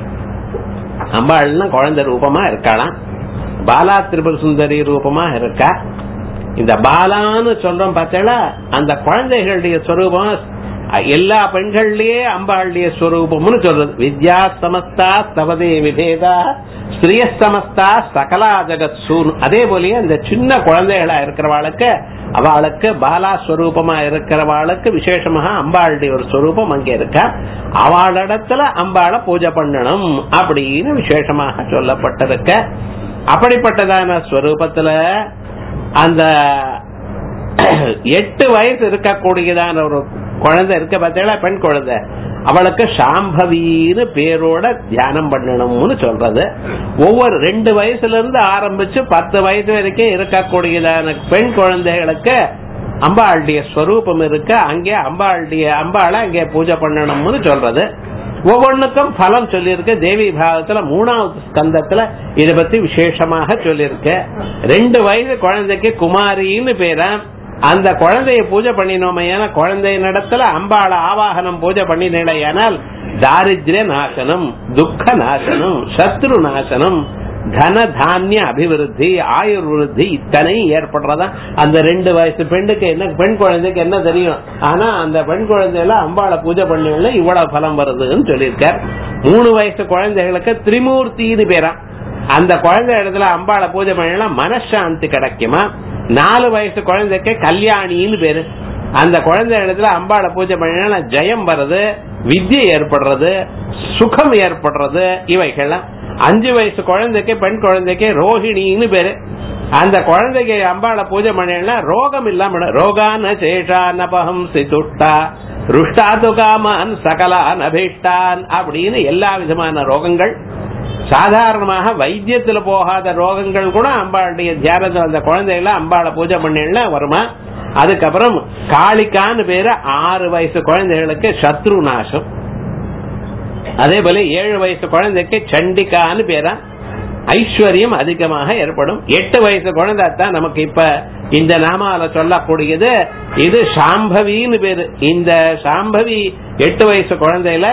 அம்பாள்னா குழந்தை ரூபமா இருக்கலாம் பாலா திரிபுர சுந்தரி ரூபமா இருக்கா இந்த பாலான்னு சொல்றோம் பார்த்தா அந்த குழந்தைகளுடைய ஸ்வரூபம் எல்லா பெண்கள்லயே அம்பாளுடைய ஸ்வரூபம்னு சொல்றது வித்யா சமஸ்தா தவதே விபேதா ஸ்திரிய சமஸ்தா சகலா ஜகத் சூன் அதே போலயே இந்த சின்ன குழந்தைகளா இருக்கிறவாளுக்கு அவளுக்கு பாலா ஸ்வரூபமா இருக்கிறவாளுக்கு விசேஷமாக அம்பாளுடைய ஒரு ஸ்வரூபம் அங்க இருக்கா அவளிடத்துல அம்பாளை பூஜை பண்ணணும் அப்படின்னு விசேஷமாக சொல்லப்பட்டிருக்க அப்படிப்பட்டதான ஸ்வரூபத்துல அந்த எட்டு வயசு இருக்கக்கூடியதான ஒரு குழந்தை இருக்க பார்த்தீங்களா பெண் குழந்தை அவளுக்கு சாம்பவின்னு பேரோட தியானம் பண்ணணும்னு சொல்றது ஒவ்வொரு ரெண்டு வயசுல இருந்து ஆரம்பிச்சு பத்து வயசு வரைக்கும் இருக்கக்கூடியதான பெண் குழந்தைகளுக்கு அம்பாளுடைய ஸ்வரூபம் இருக்கு அங்கே அம்பாளுடைய அம்பாளை அங்கே பூஜை பண்ணணும்னு சொல்றது ஒவ்வொன்றுக்கும் பலம் சொல்லியிருக்கு தேவி பாகத்துல மூணாவது ஸ்கந்தத்துல இத பத்தி விசேஷமாக சொல்லியிருக்கு ரெண்டு வயசு குழந்தைக்கு குமாரின்னு பேரா அந்த குழந்தைய பூஜை பண்ணினோமையான குழந்தைய நடத்துல அம்பாள ஆவாகனம் பூஜை பண்ணினால் தாரித்ய நாசனம் துக்க நாசனம் சத்ரு நாசனம் தன தானிய அபிவிருத்தி ஆயுர் விருத்தி இத்தனை ஏற்படுறதா அந்த ரெண்டு வயசு பெண்ணுக்கு என்ன பெண் குழந்தைக்கு என்ன தெரியும் ஆனா அந்த பெண் குழந்தையில அம்பாளை பூஜை பண்ணல இவ்வளவு பலம் வருதுன்னு சொல்லியிருக்கார் மூணு வயசு குழந்தைகளுக்கு திரிமூர்த்தின்னு பேரா அந்த குழந்தை இடத்துல அம்பாளை பூஜை பண்ணலாம் மனசாந்தி கிடைக்குமா நாலு வயசு குழந்தைக்கு கல்யாணின்னு பேரு அந்த குழந்தை இடத்துல அம்பாளை பூஜை பண்ணினா ஜெயம் வருது வித்யை ஏற்படுறது சுகம் ஏற்படுறது இவைகள்லாம் அஞ்சு வயசு குழந்தைக்கு பெண் குழந்தைக்கு ரோஹிணின்னு பேரு அந்த குழந்தைக்கு அம்பாளை பூஜை பண்ணா ரோகம் இல்லாம ரோகான சேஷா நபகம் சிதுஷ்டா ருஷ்டாது காமான் சகலான் அபிஷ்டான் அப்படின்னு எல்லா விதமான ரோகங்கள் சாதாரணமாக வைத்தியத்துல போகாத ரோகங்கள் கூட அம்பாளுடைய தியானத்தில் அந்த குழந்தைகளை அம்பாளை பூஜை பண்ணா வருமா அதுக்கப்புறம் காளிக்கான்னு பேரு ஆறு வயசு குழந்தைகளுக்கு சத்ரு நாசம் அதே போல ஏழு வயசு குழந்தைக்கு சண்டிகான்னு பேரா ஐஸ்வர்யம் அதிகமாக ஏற்படும் எட்டு வயசு குழந்தை தான் நமக்கு இப்ப இந்த நாமால சொல்லக்கூடியது இது சாம்பவின்னு பேரு இந்த சாம்பவி எட்டு வயசு குழந்தையில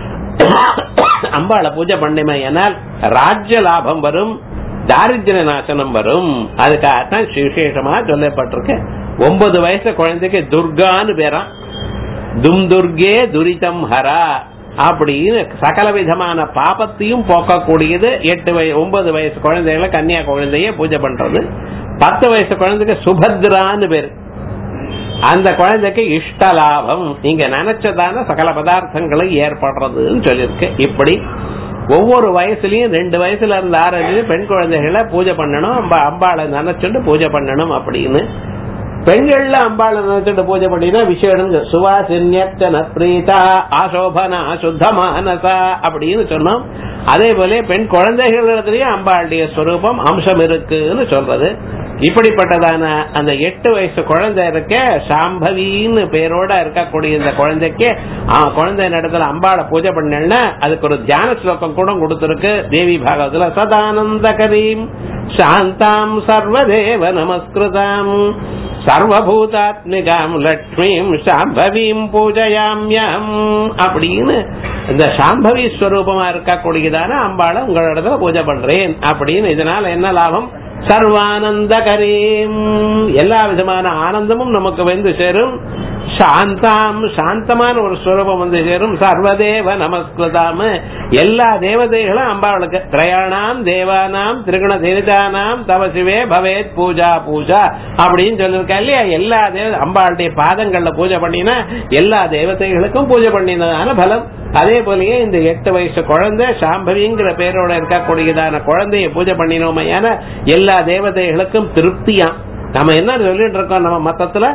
அம்பாளை பூஜை பண்ணிமையானால் ராஜ்ய லாபம் வரும் தாரித்திர நாசனம் வரும் அதுக்காகத்தான் விசேஷமா சொல்லப்பட்டிருக்கு ஒன்பது வயசு குழந்தைக்கு துர்கான்னு பேரா தும் துர்கே துரிதம் ஹரா அப்படின்னு சகல விதமான பாபத்தையும் போக்கக்கூடியது எட்டு வயசு ஒன்பது வயசு குழந்தைகளை கன்னியா குழந்தைய பூஜை பண்றது பத்து வயசு குழந்தைக்கு சுபத்ரான்னு பேரு அந்த குழந்தைக்கு இஷ்ட லாபம் நீங்க நினைச்சதான சகல பதார்த்தங்களை ஏற்படுறதுன்னு சொல்லியிருக்கு இப்படி ஒவ்வொரு வயசுலயும் ரெண்டு வயசுல இருந்து ஆரம்பிச்சு பெண் குழந்தைகளை பூஜை பண்ணணும் அம்பா அம்பாளை நினைச்சுட்டு பூஜை பண்ணணும் அப்படின்னு பெண்கள்ல அம்பாளை நினைச்சுட்டு பூஜை பண்ணினா விஷயம் சுவாசின்யர்ச்சன பிரீதா ஆசோபனா சுத்தமானசா அப்படின்னு சொன்னோம் அதே போல பெண் குழந்தைகளிடத்திலயும் அம்பாளுடைய ஸ்வரூபம் அம்சம் இருக்குன்னு சொல்றது இப்படிப்பட்டதான அந்த எட்டு வயசு குழந்தை இருக்க சாம்பவின்னு பேரோட இருக்கக்கூடிய இந்த குழந்தைக்கு ஆ, குழந்தை இடத்துல அம்பாளை பூஜை பண்ணா அதுக்கு ஒரு தியான ஸ்லோகம் கூட கொடுத்திருக்கு தேவி பாகவத்துல சதானந்த கரீம் சாந்தாம் சர்வதேவ நமஸ்கிருதாம் சர்வபூதாத்மிகாம் லட்சுமிம் சாம்பவீம் பூஜையாம்யம் அப்படின்னு இந்த சாம்பவி ஸ்வரூபமா இருக்கக்கூடியதான அம்பாளை உங்களிடத்துல பூஜை பண்றேன் அப்படின்னு இதனால என்ன லாபம் சர்வானந்த கரீம் எல்லா விதமான ஆனந்தமும் நமக்கு வந்து சேரும் சாந்தாம் சாந்தமான ஒரு ஸ்வரூபம் வந்து சேரும் சர்வதேவ நமஸ்கிருதாம் எல்லா தேவதைகளும் அம்பாளுக்கு திரயாணாம் தேவானாம் திருகுண தேவிதானாம் தவசிவே பவேத் பூஜா பூஜா அப்படின்னு சொல்லிருக்கா இல்லையா எல்லா தேவ அம்பாளுடைய பாதங்கள்ல பூஜை பண்ணினா எல்லா தேவதைகளுக்கும் பூஜை பண்ணினதான பலம் அதே போலயே இந்த எட்டு வயசு குழந்தை சாம்பவிங்கிற பேரோட இருக்கக்கூடியதான குழந்தைய பூஜை பண்ணினோமையான எல்லா தேவதைகளுக்கும் திருப்தியாம் நம்ம என்ன சொல்லிட்டு இருக்கோம் நம்ம மத்தத்துல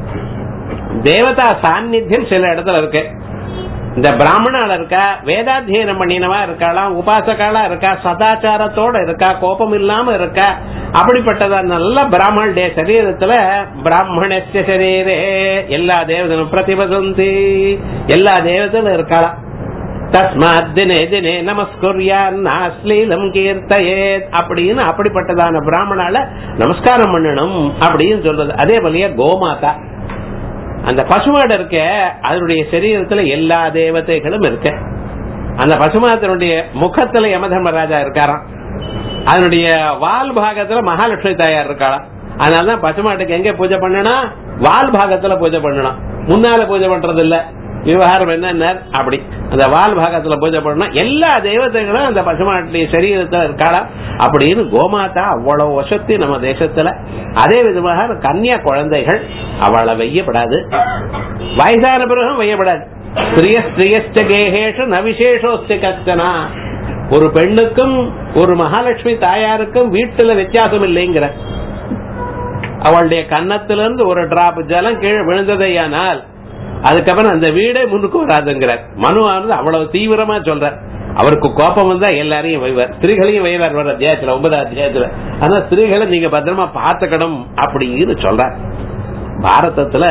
தேவதா சாநித்தியம் சில இடத்துல இருக்கு இந்த பிராமணால இருக்கா வேதாத்தியனம் பண்ணினவா இருக்காளாம் உபாசகாலா இருக்கா சதாச்சாரத்தோட இருக்கா கோபம் இல்லாம இருக்கா அப்படிப்பட்டதா நல்ல பிராமணுடைய சரீரத்துல பிராமணஸ்ய சரீரே எல்லா தேவதனும் பிரதிபதந்தி எல்லா தேவதனும் இருக்காளாம் தஸ்மாத் தினே தினே நமஸ்குரியான் அஸ்லீலம் கீர்த்தயேத் அப்படின்னு அப்படிப்பட்டதான பிராமணால நமஸ்காரம் பண்ணணும் அப்படின்னு சொல்றது அதே போலயே கோமாதா அந்த பசுமாடு இருக்க அதனுடைய சரீரத்துல எல்லா தேவதைகளும் இருக்கு அந்த பசுமாத்தினுடைய முகத்துல யமதர்மராஜா இருக்காராம் அதனுடைய வால் பாகத்துல மகாலட்சுமி தாயார் இருக்காளாம் அதனாலதான் பசுமாட்டுக்கு எங்க பூஜை பண்ணணும் வால் பாகத்துல பூஜை பண்ணணும் முன்னால பூஜை பண்றது இல்ல விவகாரம் என்ன அப்படி அந்த வால் பாகத்துல பூஜை பண்ணணும் எல்லா தேவதைகளும் அந்த பசுமாட்டுடைய சரீரத்துல இருக்காளா அப்படின்னு கோமாதா அவ்வளவு வசத்தி நம்ம தேசத்துல அதே விதமாக கன்னியா குழந்தைகள் அவளை வெய்யப்படாது வயசான பிறகும் வெய்யப்படாது ஸ்திரிய ஸ்திரியஸ்ட கேகேஷு ந விசேஷோஸ்தி கஷ்டனா ஒரு பெண்ணுக்கும் ஒரு மகாலட்சுமி தாயாருக்கும் வீட்டுல வித்தியாசம் இல்லைங்கிற அவளுடைய கன்னத்திலிருந்து ஒரு டிராப் ஜலம் கீழே விழுந்ததையானால் அதுக்கப்புறம் அந்த வீடே முன்னுக்கு வராதுங்கிறார் மனுவானது அவ்வளவு தீவிரமா சொல்றார் அவருக்கு கோபம் வந்தா எல்லாரையும் வைவார் ஸ்திரீகளையும் வைவார் வர அத்தியாயத்துல ஒன்பதாம் அத்தியாயத்துல ஆனா ஸ்திரீகளை நீங்க பத்திரமா பார்த்துக்கணும் அப்படின்னு சொல்றார் பாரதத்துல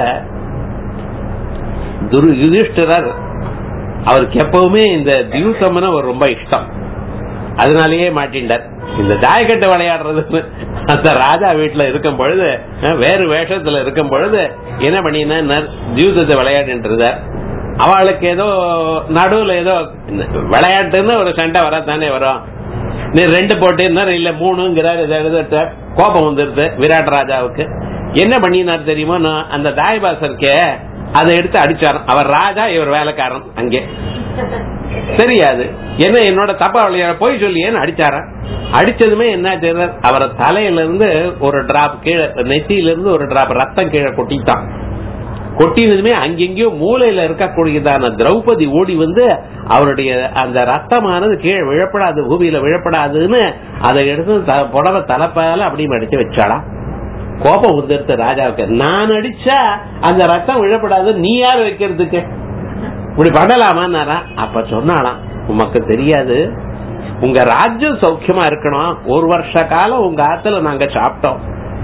துரு யுதிஷ்டிரர் அவருக்கு எப்பவுமே இந்த தியூசம்னு ஒரு ரொம்ப இஷ்டம் அதனாலேயே மாட்டின்றார் இந்த தாயக்கட்டை விளையாடுறது அந்த ராஜா வீட்டுல இருக்கும் பொழுது அஹ், வேறு வேஷத்துல இருக்கும் பொழுது என்ன பண்ணினா தியூசத்தை விளையாடின்றார் அவளுக்கு ஏதோ நடுவுல ஏதோ இந்த விளையாட்டுன்னு ஒரு சண்டை வரத்தானே வரும் நீ ரெண்டு போட்டு இன்னும் இல்ல மூணுங்கிறார் இதை எழுதிட்ட கோபம் வந்துருது விராட் ராஜாவுக்கு என்ன பண்ணினார் தெரியுமா நான் அந்த தாய்பாஸ் இருக்கே அதை எடுத்து அடிச்சாராம் அவர் ராஜா இவர் வேலைக்காரன் அங்கே தெரியாது என்ன என்னோட தப்பா விளையாட போய் சொல்லி ஏன்னு அடிச்சாராம் அடிச்சதுமே என்ன செய்யறார் அவர் தலையில இருந்து ஒரு டிராப் கீழே நெத்தியில இருந்து ஒரு டிராப் ரத்தம் கீழே கொட்டிட்டான் கொட்டினதுமே அங்கெங்கயோ மூலையில இருக்கக்கூடியதான திரௌபதி ஓடி வந்து அவருடைய அந்த ரத்தமானது கீழே விழப்படாது பூமியில விழப்படாதுன்னு அதை எடுத்து த- புடவை தலைப்பால அப்படி மடிச்சு வச்சாளாம் கோபம் வந்துருத்து ராஜாவுக்கு நான் அடிச்சா அந்த ரத்தம் விழப்படாது நீ யார் வைக்கிறதுக்கு இப்படி பண்ணலாமான்னாரா அப்ப சொன்னாலாம் உமக்கு தெரியாது உங்க ராஜ்யம் சௌக்கியமா இருக்கணும் ஒரு வருஷ காலம் உங்க ஆத்துல நாங்க சாப்பிட்டோம்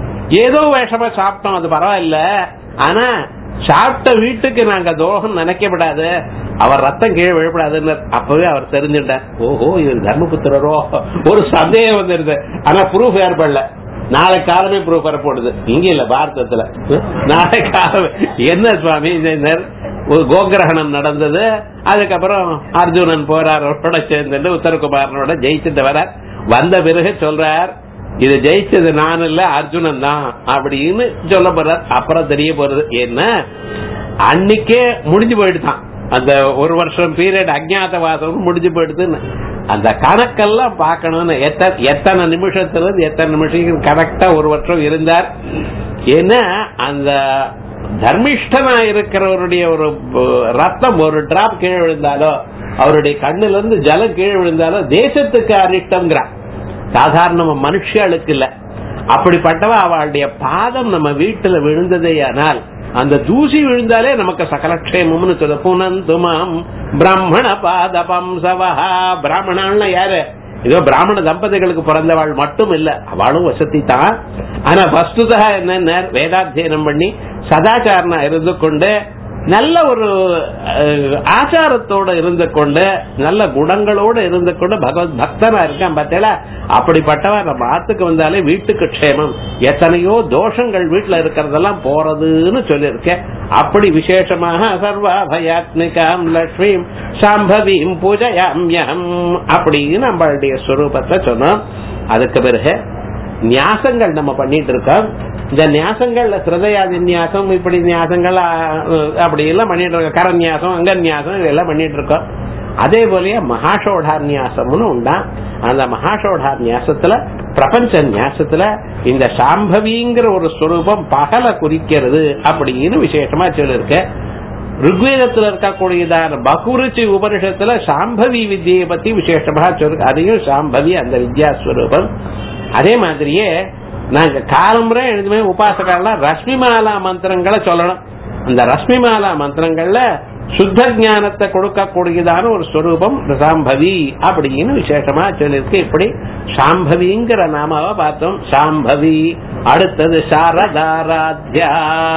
ஏதோ வேஷமா சாப்பிட்டோம் அது பரவாயில்ல ஆனா சாப்பிட்ட வீட்டுக்கு நாங்க துரோகம் நினைக்கப்படாது அவர் ரத்தம் கீழே விழப்படாதுன்னு அப்பவே அவர் தெரிஞ்சுட்டார் ஓஹோ இவர் தர்மபுத்திரரோ ஒரு சந்தேகம் வந்துருது ஆனா ப்ரூஃப் ஏற்படல நாளை காலமே ப்ரூஃப் வரப்போடுது இங்க இல்ல பாரதத்துல நாளை காலம் என்ன சுவாமி இந்த நேரம் ஒரு கோகிரகணம் நடந்தது அதுக்கப்புறம் அர்ஜுனன் போறார் அவரோட சேர்ந்துட்டு உத்தரகுமாரனோட ஜெயிச்சுட்டு வரார் வந்த பிறகு சொல்றார் இது ஜெயிச்சது நான் இல்ல அர்ஜுனன் தான் அப்படின்னு சொல்ல போறார் அப்புறம் தெரிய போறது என்ன அன்னைக்கே முடிஞ்சு போயிடுதான் அந்த ஒரு வருஷம் பீரியட் அஜ்ஞாதவாசம் முடிஞ்சு போயிடுதுன்னு அந்த கணக்கெல்லாம் பார்க்கணும்னு எத்தனை எத்தனை நிமிஷத்துல இருந்து எத்தனை நிமிஷம் கரெக்டா ஒரு வருஷம் இருந்தார் ஏன்னா அந்த தர்மிஷ்டனா இருக்கிறவருடைய ஒரு அஹ், ரத்தம் ஒரு டிராப் கீழே விழுந்தாலோ அவருடைய கண்ணுல இருந்து ஜலம் கீழே விழுந்தாலோ தேசத்துக்கு அரிஷ்டம்ங்கிறான் சாதாரண மனுஷியாளுக்கு இல்ல அப்படிப்பட்டவ அவளுடைய பாதம் நம்ம வீட்டுல விழுந்ததே ஆனால் அந்த தூசி விழுந்தாலே நமக்கு சகலக்ஷேமம்னு சொல்ல புனந்துமாம் பிராமண பாதபம் சவஹா பிராமணான்னா யாரு இதோ பிராமண தம்பதிகளுக்கு பிறந்தவாள் மட்டும் இல்ல அவளும் வசதி தான் ஆனா வஸ்துதா என்ன வேதாத்தியனம் பண்ணி சதாச்சாரனா இருந்து கொண்டு நல்ல ஒரு அஹ், ஆச்சாரத்தோட இருந்து கொண்டு நல்ல குணங்களோட இருந்து கொண்டு பகவத் பக்தனா இருக்கான் பார்த்தேல அப்படிப்பட்டவன் நம்ம ஆத்துக்கு வந்தாலே வீட்டுக்கு க்ஷேமம் எத்தனையோ தோஷங்கள் வீட்டுல இருக்கிறதெல்லாம் போறதுன்னு சொல்லியிருக்கேன் அப்படி விசேஷமாக சர்வாபயாத்மிகாம் லட்சுமிம் சாம்பவீம் பூஜையாம்யம் அப்படின்னு நம்மளுடைய ஸ்வரூபத்தை சொன்னோம் அதுக்கு பிறகு நியாசங்கள் நம்ம பண்ணிட்டு இருக்கோம் இந்த நியாசங்கள்ல சிரதையாதி நியாசம் இப்படி நியாசங்கள் அஹ், அப்படி எல்லாம் பண்ணிட்டு இருக்கோம் கரநியாசம் அங்கநியாசம் இதெல்லாம் பண்ணிட்டு இருக்கோம் அதே போலயே மகாஷோடாநியாசம்னு உண்டா அந்த மகாஷோடாநியாசத்துல பிரபஞ்ச நியாசத்துல இந்த சாம்பவிங்கிற ஒரு ஸ்வரூபம் பகல குறிக்கிறது அப்படின்னு விசேஷமா சொல்லிருக்க ருக்வேதத்துல இருக்கக்கூடியதான பகுருச்சி உபனிஷத்துல சாம்பவி வித்தியை பத்தி விசேஷமா சொல்லு அதையும் சாம்பவி அந்த வித்யாஸ்வரூபம் அதே மாதிரியே நாங்க காலமுறை எழுதுமே உபாசகர்லாம் ரஷ்மிமாலா மந்திரங்களை சொல்லணும் அந்த ரஷ்மிமாலா மந்திரங்கள்ல சுத்த ஞானத்தை கொடுக்கக்கூடியதான ஒரு ஸ்வரூபம் சாம்பவி அப்படின்னு விசேஷமா சொல்லியிருக்கு இப்படி சாம்பவிங்கிற நாமாவை பார்த்தோம் சாம்பவி அடுத்தது சாரதாராத்யா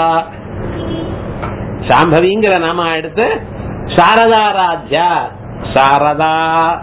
சாம்பவிங்கிற நாம எடுத்து சாரதாராத்யா சாரதா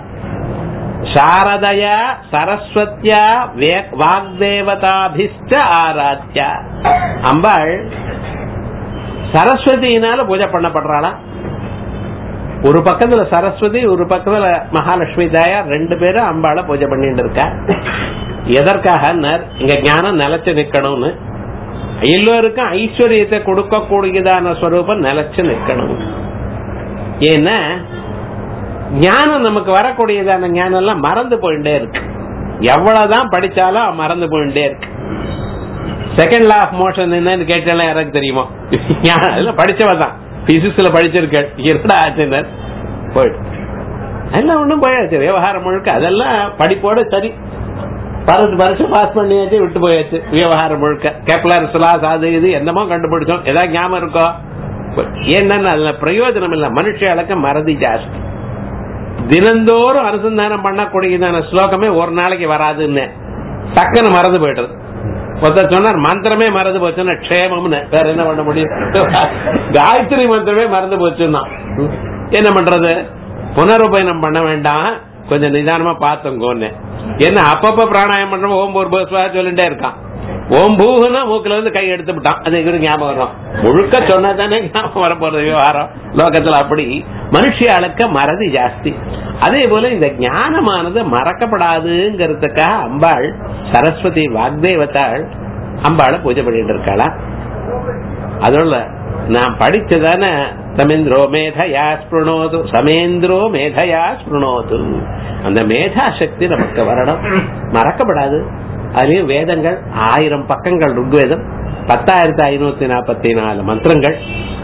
சாரதயா சரஸ்வத்யா வே- வாக்தேவதாபிஷ்ட ஆராத்யா அம்பாள் சரஸ்வதியினால பூஜை பண்ணப்படுறாளா ஒரு பக்கத்துல சரஸ்வதி ஒரு பக்கத்துல மகாலட்சுமி தாயார் ரெண்டு பேரும் அம்பாளை பூஜை பண்ணிட்டு இருக்கா எதற்காக இங்க ஞானம் நிலைச்சு நிக்கணும்னு எல்லோருக்கும் ஐஸ்வர்யத்தை கொடுக்கக்கூடியதான ஸ்வரூபம் நிலைச்சு நிக்கணும் ஏன்னா ஞானம் நமக்கு வரக்கூடியதான ஞானம் எல்லாம் மறந்து போயிட்டே இருக்கு எவ்வளவுதான் படிச்சாலும் மறந்து போயிட்டே இருக்கு செகண்ட் லா ஆஃப் மோஷன் என்னன்னு கேட்டாலும் யாருக்கு தெரியுமா ஞானம் எல்லாம் படிச்சவன் தான் பிசிக்ஸ்ல படிச்சிருக்க என்னடா ஆச்சுன்னு போயிட்டு எல்லாம் ஒண்ணும் போயாச்சு விவகாரம் முழுக்க அதெல்லாம் படிப்போட சரி பரத்து வருஷம் பாஸ் பண்ணியாச்சு விட்டு போயாச்சு விவகாரம் முழுக்க கேப்லர் சுலாஸ் அது இது என்னமோ கண்டுபிடிச்சோம் ஏதாவது ஞாபகம் இருக்கோ என்னன்னு அதுல பிரயோஜனம் இல்ல மனுஷர்களுக்கு மறதி ஜாஸ்தி தினந்தோறும் அனுசந்தானம் பண்ணக்கூடியதான ஸ்லோகமே ஒரு நாளைக்கு வராதுன்னு டக்குன்னு மறந்து போயிடுறது ஒருத்தர் சொன்னார் மந்திரமே மறந்து போச்சுன்னா க்ஷேமம்னு வேற என்ன பண்ண முடியும் காயத்ரி மந்திரமே மறந்து போச்சுன்னா என்ன பண்றது புனருபயணம் பண்ண வேண்டாம் கொஞ்சம் நிதானமா பார்த்தோங்கன்னு என்ன அப்பப்ப பிராணாயம் பண்றோம் ஓம் ஒரு பஸ்வா சொல்லிட்டே இருக்கான் ஓம் பூகுனா மூக்குல இருந்து கை எடுத்து விட்டான் அது இவருக்கு ஞாபகம் வரும் முழுக்க சொன்னதானே ஞாபகம் வர போறது விவகாரம் லோகத்துல அப்படி மனுஷியாளுக்கு மறதி ஜாஸ்தி அதே போல இந்த ஞானமானது மறக்கப்படாதுங்கிறதுக்காக அம்பாள் சரஸ்வதி வாக்தேவத்தாள் அம்பாளை பூஜை பண்ணிட்டு இருக்காளா அதோட நான் படிச்சதான சமேந்திரோ மேதையா ஸ்பிருணோது சமேந்திரோ மேதையா ஸ்பிருணோது அந்த மேதா சக்தி நமக்கு வரணும் மறக்கப்படாது அதுலயும் வேதங்கள் ஆயிரம் பக்கங்கள் ருக்வேதம் பத்தாயிரத்தி ஐநூத்தி நாற்பத்தி நாலு மந்திரங்கள்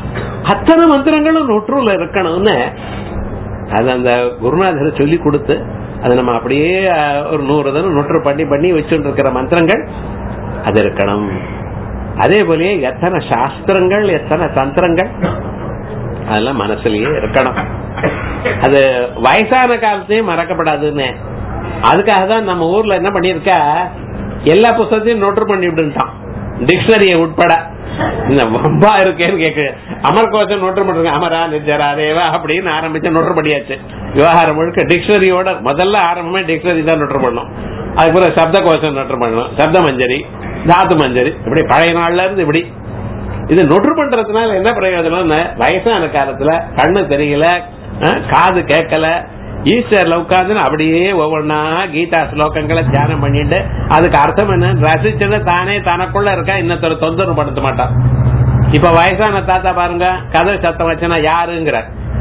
அத்தனை மந்திரங்களும் நொற்றுல இருக்கணும்னு அது அந்த குருநாதர் சொல்லி கொடுத்து அதை நம்ம அப்படியே அஹ், ஒரு நூறு தரம் நொற்று பண்ணி பண்ணி வச்சுட்டு இருக்கிற மந்திரங்கள் அது இருக்கணும் அதே போலயே எத்தனை சாஸ்திரங்கள் எத்தனை தந்திரங்கள் அதெல்லாம் மனசுலயே இருக்கணும் அது வயசான காலத்தையும் மறக்கப்படாதுன்னு அதுக்காக தான் நம்ம ஊர்ல என்ன பண்ணிருக்கா எல்லா புத்தகத்தையும் நோட்டு பண்ணி விட்டுட்டான் டிக்ஷனரியை உட்பட இந்த வம்பா இருக்கேன்னு கேக்கு அமர் கோஷம் நோட்டு பண்ணிருங்க அமரா நிஜரா தேவா அப்படின்னு ஆரம்பிச்சு நோட்டு பண்ணியாச்சு விவகாரம் முழுக்க டிக்ஷனரியோட முதல்ல ஆரம்பமே டிக்ஷனரி தான் நோட்டு பண்ணணும் அதுக்கப்புறம் சப்த கோஷம் நோட்டு பண்ணணும் சப்த மஞ்சரி தாத்து மஞ்சரி இப்படி பழைய நாள்ல இருந்து இப்படி இது நொற்று பண்றதுனால என்ன பிரயோஜனம் வயசான காலத்துல கண்ணு தெரியல அஹ், காது கேட்கல ஈஸ்டர்ல உட்கார்ந்து அப்படியே ஒவ்வொன்னா கீதா ஸ்லோகங்களை தியானம் பண்ணிட்டு அதுக்கு அர்த்தம் என்ன ரசிச்சுன்னு தானே தனக்குள்ள இருக்கா இன்னொருத்தர் தொந்தரவு படுத்த மாட்டான் இப்ப வயசான தாத்தா பாருங்க கதை சத்தம் வச்சனா யாருங்கிற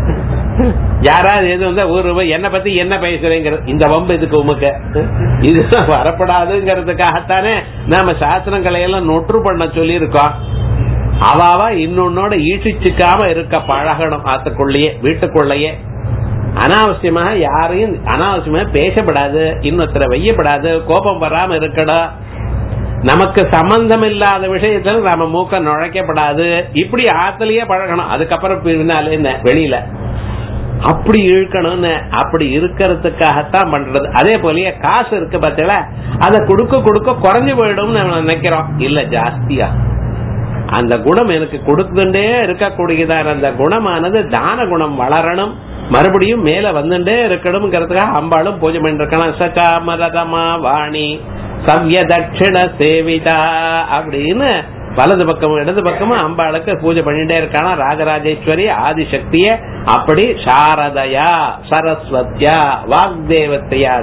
யாராவது எது வந்தா ஊரு போய் என்ன பத்தி என்ன பேசுறேங்கிற இந்த வம்பு இதுக்கு உமக்கு இதுதான் வரப்படாதுங்கிறதுக்காகத்தானே நாம சாஸ்திரங்களை எல்லாம் நொற்று பண்ண சொல்லி இருக்கோம் அவாவா இன்னொன்னோட ஈட்டிச்சுக்காம இருக்க பழகணும் ஆத்துக்குள்ளேயே வீட்டுக்குள்ளேயே அனாவசியமாக யாரையும் அனாவசியமா பேசப்படாது இன்னொருத்தர வையப்படாது கோபம் வராம இருக்கணும் நமக்கு சம்பந்தம் இல்லாத விஷயத்துல நாம மூக்க நுழைக்கப்படாது இப்படி ஆத்துலயே பழகணும் அதுக்கப்புறம் பின்னால என்ன வெளியில அப்படி இழுக்கணும்னு அப்படி இருக்கிறதுக்காகத்தான் பண்றது அதே போலயே காசு இருக்கு பார்த்தீங்களா அதை கொடுக்க கொடுக்க குறைஞ்சு போயிடும்னு நம்ம நினைக்கிறோம் இல்ல ஜாஸ்தியா அந்த குணம் எனக்கு கொடுத்துட்டே இருக்கக்கூடியதான அந்த குணமானது தான குணம் வளரணும் மறுபடியும் மேல வந்துட்டே இருக்கணும்ங்கிறதுக்காக அம்பாளும் பூஜை பண்ணிருக்கணும் சகாமரதமா வாணி சவ்ய தட்சிண சேவிதா அப்படின்னு வலது பக்கமும் இடது பக்கமும் அம்பாளுக்கு பூஜை பண்ணிட்டே இருக்கானா ராஜராஜேஸ்வரி ஆதிசக்திய அப்படி சாரதயா சரஸ்வத்யா வாக்தேவத்தையா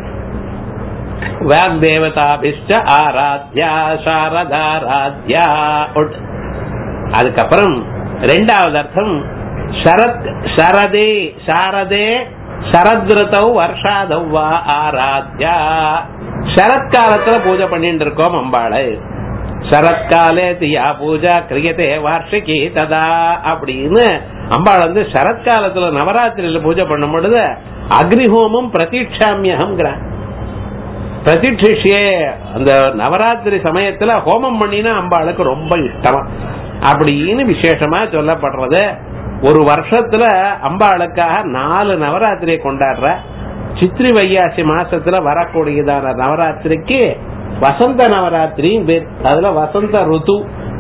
வாக்தேவதாபிஷ்ட ஆராத்யா சாரதாராத்யா ஒட். அதுக்கப்புறம் ரெண்டாவது அர்த்தம் சரத் சரதே சாரதே சரத்ருதௌ வருஷாதௌ வா ஆராத்யா சரத்காலத்துல பூஜை பண்ணிட்டு இருக்கோம் அம்பாளை சரத்காலே தியா பூஜா கிரியதே வார்ஷிகி ததா அப்படின்னு அம்பாள் வந்து சரத்காலத்துல நவராத்திரியில பூஜை பண்ணும் பொழுது அக்னிஹோமம் பிரதீட்சாமியகம்ங்கிறான் பிரதிஷ்டிஷியே அந்த நவராத்திரி சமயத்துல ஹோமம் பண்ணினா அம்பாளுக்கு ரொம்ப இஷ்டமா அப்படின்னு விசேஷமா சொல்லப்படுறது ஒரு வருஷத்துல அம்பாளுக்காக நாலு நவராத்திரியை கொண்டாடுற சித்திரை வையாசி மாசத்துல வரக்கூடியதான நவராத்திரிக்கு வசந்த நவராத்திரியும் பேர் அதுல வசந்த ருத்து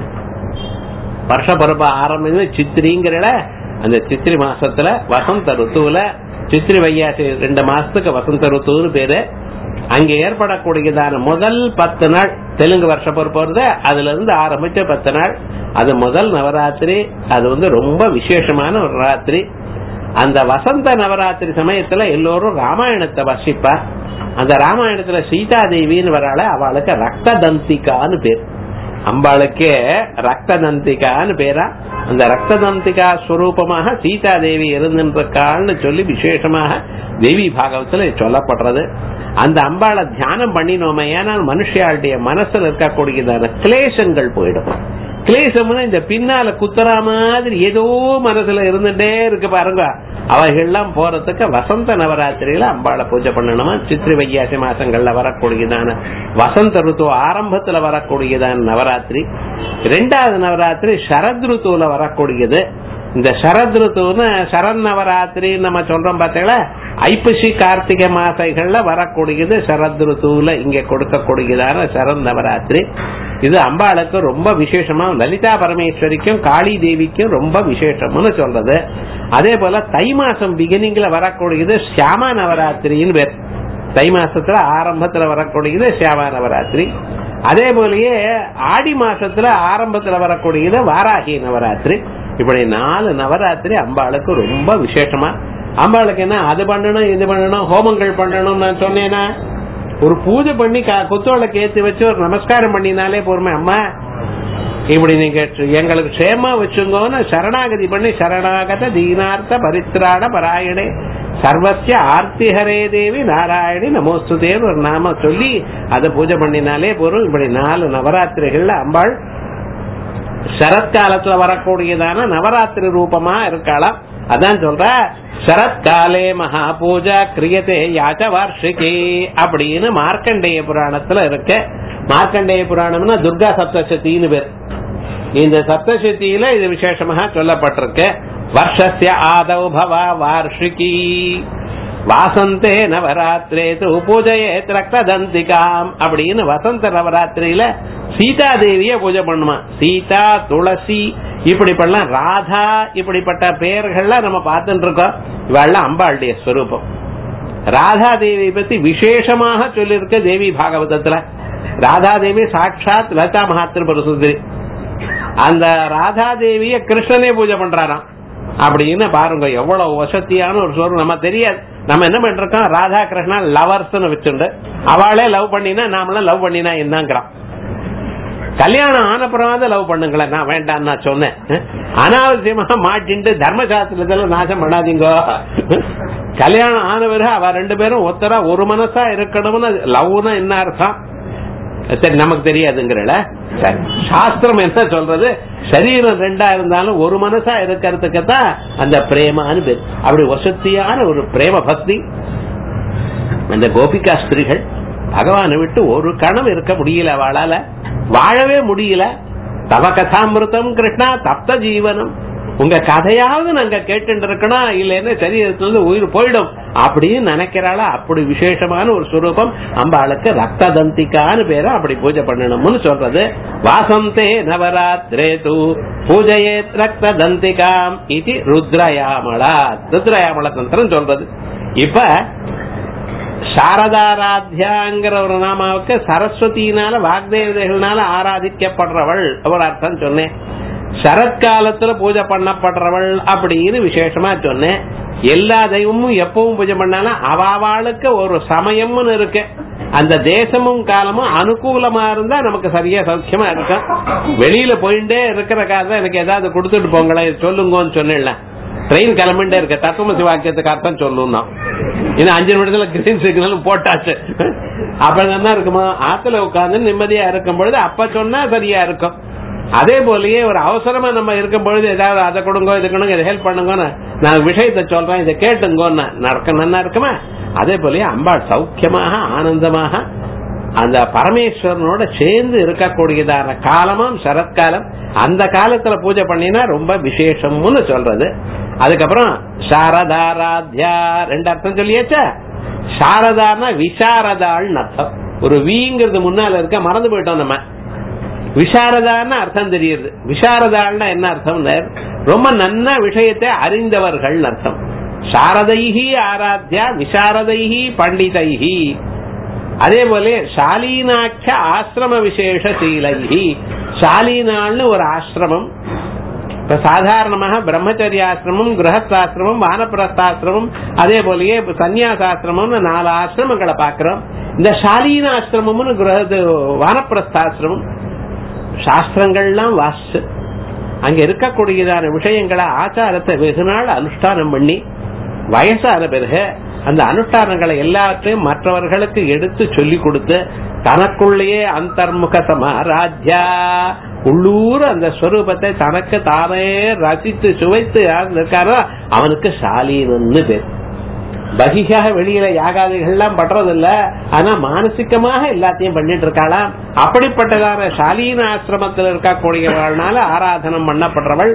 வருஷ பருப்ப ஆரம்பிச்சு சித்திரிங்கிற அந்த சித்திரை மாசத்துல வசந்த ருத்துவுல சித்திரை வையாசி ரெண்டு மாசத்துக்கு வசந்த ருத்துன்னு பேரு அங்க ஏற்படக்கூடியதான முதல் பத்து நாள் தெலுங்கு வருஷ பொறுப்பு வருது அதுல இருந்து ஆரம்பிச்ச பத்து நாள் அது முதல் நவராத்திரி அது வந்து ரொம்ப விசேஷமான ஒரு ராத்திரி அந்த வசந்த நவராத்திரி சமயத்துல எல்லோரும் ராமாயணத்தை வசிப்பா அந்த ராமாயணத்துல சீதா தேவின்னு வராள அவளுக்கு ரத்த தந்திகான்னு பேர் அம்பாளுக்கே ரத்த தந்திகான்னு பேரா அந்த ரத்த தந்திகா ஸ்வரூபமாக சீதா தேவி இருந்திருக்காள்னு சொல்லி விசேஷமாக தேவி பாகவத்துல சொல்லப்படுறது அந்த அம்பாளை தியானம் பண்ணினோமே ஏன்னா மனுஷியாளுடைய மனசுல இருக்கக்கூடியதான கிளேசங்கள் போயிடும் கிளேசம்னா இந்த பின்னால குத்துறா மாதிரி ஏதோ மனசுல இருந்துட்டே இருக்கு பாருங்க அவைகள்லாம் போறதுக்கு வசந்த நவராத்திரியில அம்பாளை பூஜை பண்ணணுமா சித்திரை வையாசி மாசங்கள்ல வரக்கூடியதான வசந்த ருத்து ஆரம்பத்துல வரக்கூடியதான நவராத்திரி ரெண்டாவது நவராத்திரி சரத் ருத்துவுல வரக்கூடியது இந்த சரத் ருத்துன்னு சரண் நவராத்திரி நம்ம சொல்றோம் பார்த்தீங்களா ஐப்பசி கார்த்திகை மாசைகள்ல வரக்கூடியது சரத் ருத்துவுல இங்க கொடுக்கக்கூடியதான சரண் நவராத்திரி இது அம்பாளுக்கு ரொம்ப விசேஷமா லலிதா பரமேஸ்வரிக்கும் காளி தேவிக்கும் ரொம்ப விசேஷம்னு சொல்றது அதே போல தை மாசம் பிகினிங்ல வரக்கூடியது சியாமா நவராத்திரின்னு பேர் தை மாசத்துல ஆரம்பத்துல வரக்கூடியது சியாமா நவராத்திரி அதே போலயே ஆடி மாசத்துல ஆரம்பத்துல வரக்கூடியது வாராகி நவராத்திரி இப்படி நாலு நவராத்திரி அம்பாளுக்கு ரொம்ப விசேஷமா அம்பாளுக்கு என்ன அது பண்ணணும் இது பண்ணணும் ஹோமங்கள் பண்ணணும் நான் சொன்னேன்னா ஒரு பூஜை பண்ணி குத்தோளுக்கு ஏத்தி வச்சு ஒரு நமஸ்காரம் பண்ணினாலே பொறுமை அம்மா இப்படி நீங்க எங்களுக்கு க்ஷேமா வச்சுங்கோன்னு சரணாகதி பண்ணி சரணாகத தீனார்த்த பரித்ராண பராயணே சர்வசிய ஆர்த்திஹரே தேவி நாராயணி நமோஸ்துதேன்னு ஒரு நாம சொல்லி அதை பூஜை பண்ணினாலே போறோம் இப்படி நாலு நவராத்திரிகள்ல அம்பாள் சரத்காலத்துல வரக்கூடியதான நவராத்திரி ரூபமா இருக்கலாம் அதான் சொல்ற சரத்காலே மகா பூஜா கிரியதே யாச்ச வார்ஷிகி அப்படின்னு மார்க்கண்டேய புராணத்துல இருக்கு மார்க்கண்டேய புராணம்னா துர்கா சப்தசதின்னு பேர் இந்த சப்தசதியில இது விசேஷமாக சொல்லப்பட்டிருக்கு வருஷஸ்ய ஆதவ் பவா வார்ஷிகி வாசந்தே நவராத்திரே து பூஜையே ரக்ததந்திகாம் அப்படின்னு வசந்த நவராத்திரியில சீதா தேவிய பூஜை பண்ணுமா சீதா துளசி இப்படி பண்ணலாம் ராதா இப்படிப்பட்ட பெயர்கள்லாம் நம்ம பார்த்துட்டு இருக்கோம் இவெல்லாம் அம்பாளுடைய ஸ்வரூபம் ராதா தேவி பத்தி விசேஷமாக சொல்லியிருக்க தேவி பாகவதத்துல ராதா தேவி சாட்சாத் லதா மகாத்திரி சுந்தரி அந்த ராதா தேவிய கிருஷ்ணனே பூஜை பண்றாராம் அப்படின்னு பாருங்க எவ்வளவு வசதியான ஒரு சொல்ற நம்ம தெரியாது நம்ம என்ன பண்றோம் ராதா கிருஷ்ணா லவர்ஸ் வச்சுண்டு அவளே லவ் பண்ணினா நாமெல்லாம் லவ் பண்ணினா என்னங்கிறான் கல்யாணம் ஆனப்புறம் லவ் பண்ணுங்களேன் நான் வேண்டாம் நான் சொன்னேன் அனாவசியமா மாட்டின்ட்டு தர்மசாஸ்திரத்துல நாசம் பண்ணாதீங்க கல்யாணம் ஆன பிறகு அவ ரெண்டு பேரும் ஒத்தரா ஒரு மனசா இருக்கணும்னு லவ்னா என்ன அர்த்தம் சரி நமக்கு தெரியாதுங்கிறல சரி சாஸ்திரம் என்ன சொல்றது சரீரம் ரெண்டா இருந்தாலும் ஒரு மனசா இருக்கிறதுக்கு தான் அந்த பிரேமான்னு பேர் அப்படி வசதியான ஒரு பிரேம பக்தி அந்த கோபிகா ஸ்திரீகள் பகவானை விட்டு ஒரு கணம் இருக்க முடியல அவளால வாழவே முடியல தவ கதாமிருத்தம் கிருஷ்ணா தப்த ஜீவனம் உங்க கதையாவது நாங்க கேட்டு இருக்கணும் இல்லைன்னா சரீரத்திலிருந்து உயிர் போயிடும் அப்படின்னு நினைக்கிறாளா அப்படி விசேஷமான ஒரு சுரூபம் அம்பாளுக்கு ரத்த தந்திக்கான்னு பேர அப்படி பூஜை பண்ணணும்னு சொல்றது வாசந்தே நவராத்திரே தூ பூஜையே ரத்த தந்திகாம் இது ருத்ரயாமளா ருத்ரயாமள தந்திரம் சொல்றது இப்ப சாரதாராத்யாங்கிற ஒரு நாமாவுக்கு சரஸ்வதியினால வாக்தேவதைகள்னால ஆராதிக்கப்படுறவள் ஒரு அர்த்தம் சொன்னேன் சரத்காலத்துல பூஜை பண்ணப்படுறவள் அப்படின்னு விசேஷமா சொன்னேன் எல்லா தெய்வமும் எப்பவும் பூஜை பண்ணாலும் அவாவாளுக்கு ஒரு சமயம்னு இருக்கு அந்த தேசமும் காலமும் அனுகூலமா இருந்தா நமக்கு சரியா சௌக்கியமா இருக்கும் வெளியில போயிட்டே இருக்கிற காலம் எனக்கு ஏதாவது கொடுத்துட்டு போங்களேன் சொல்லுங்கன்னு சொன்னேன்ல ட்ரெயின் கிளம்பிட்டே இருக்க தத்துவமசி வாக்கியத்துக்கு அர்த்தம் சொல்லணும் இன்னும் அஞ்சு நிமிடத்துல கிரீன் சிக்னல் போட்டாச்சு அப்ப என்ன இருக்குமா ஆத்துல உட்கார்ந்து நிம்மதியா இருக்கும் பொழுது அப்ப சொன்னா சரியா இருக்கும் அதே போலயே ஒரு அவசரமா நம்ம இருக்கும் பொழுது ஏதாவது அதை கொடுங்க இது கொடுங்க இதை ஹெல்ப் பண்ணுங்கன்னு நான் விஷயத்தை சொல்றேன் இதை கேட்டுங்கன்னு நடக்க நல்லா இருக்குமா அதே போலயே அம்பாள் சௌக்கியமாக ஆனந்தமாக அந்த பரமேஸ்வரனோட சேர்ந்து இருக்கக்கூடியதான காலமும் சரத்காலம் அந்த காலத்துல பூஜை பண்ணினா ரொம்ப விசேஷம்னு சொல்றது அதுக்கப்புறம் சாரதாராத்யா ரெண்டு அர்த்தம் சொல்லியாச்சா சாரதான்னா விசாரதாள்னு அர்த்தம் ஒரு வீங்கிறது முன்னால இருக்க மறந்து போயிட்டோம் நம்ம விசாரதான்னு அர்த்தம் தெரியுது விசாரதாள்னா என்ன அர்த்தம் ரொம்ப நன்ன விஷயத்தை அறிந்தவர்கள் அர்த்தம் சாரதைஹி ஆராத்யா விசாரதைஹி பண்டிதைஹி அதே போல ஷாலீனாட்ச ஆசிரம விசேஷ சீலைஹி ஷாலீனாள்னு ஒரு ஆசிரமம் இப்ப சாதாரணமாக பிரம்மச்சரியாசிரமம் கிரகஸ்தாசிரமம் வானப்பிரஸ்தாசிரமம் அதே போலயே சன்னியாசாசிரமம்னு நாலு ஆசிரமங்களை பாக்குறோம் இந்த ஷாலீனாசிரமம்னு கிரக வானப்பிரஸ்தாசிரமம் சாஸ்திரங்கள்லாம் வாசிச்சு அங்க இருக்கக்கூடியதான விஷயங்களை ஆச்சாரத்தை வெகு நாள் அனுஷ்டானம் பண்ணி வயசான பிறகு அந்த அனுஷ்டானங்களை எல்லாத்தையும் மற்றவர்களுக்கு எடுத்து சொல்லி கொடுத்து தனக்குள்ளேயே அந்தர்முக சமாராஜ்யா உள்ளூர் அந்த ஸ்வரூபத்தை தனக்கு தானே ரசித்து சுவைத்து யார் இருக்காரோ அவனுக்கு சாலீனன்னு பேர் பகிஷாக வெளியில யாகாதிகள்லாம் பண்றதில்ல ஆனா மானசிகமாக எல்லாத்தையும் பண்ணிட்டு இருக்காளாம் அப்படிப்பட்டதான ஷாலீன ஆசிரமத்தில் இருக்கக்கூடியவர்களால ஆராதனம் பண்ணப்படுறவள்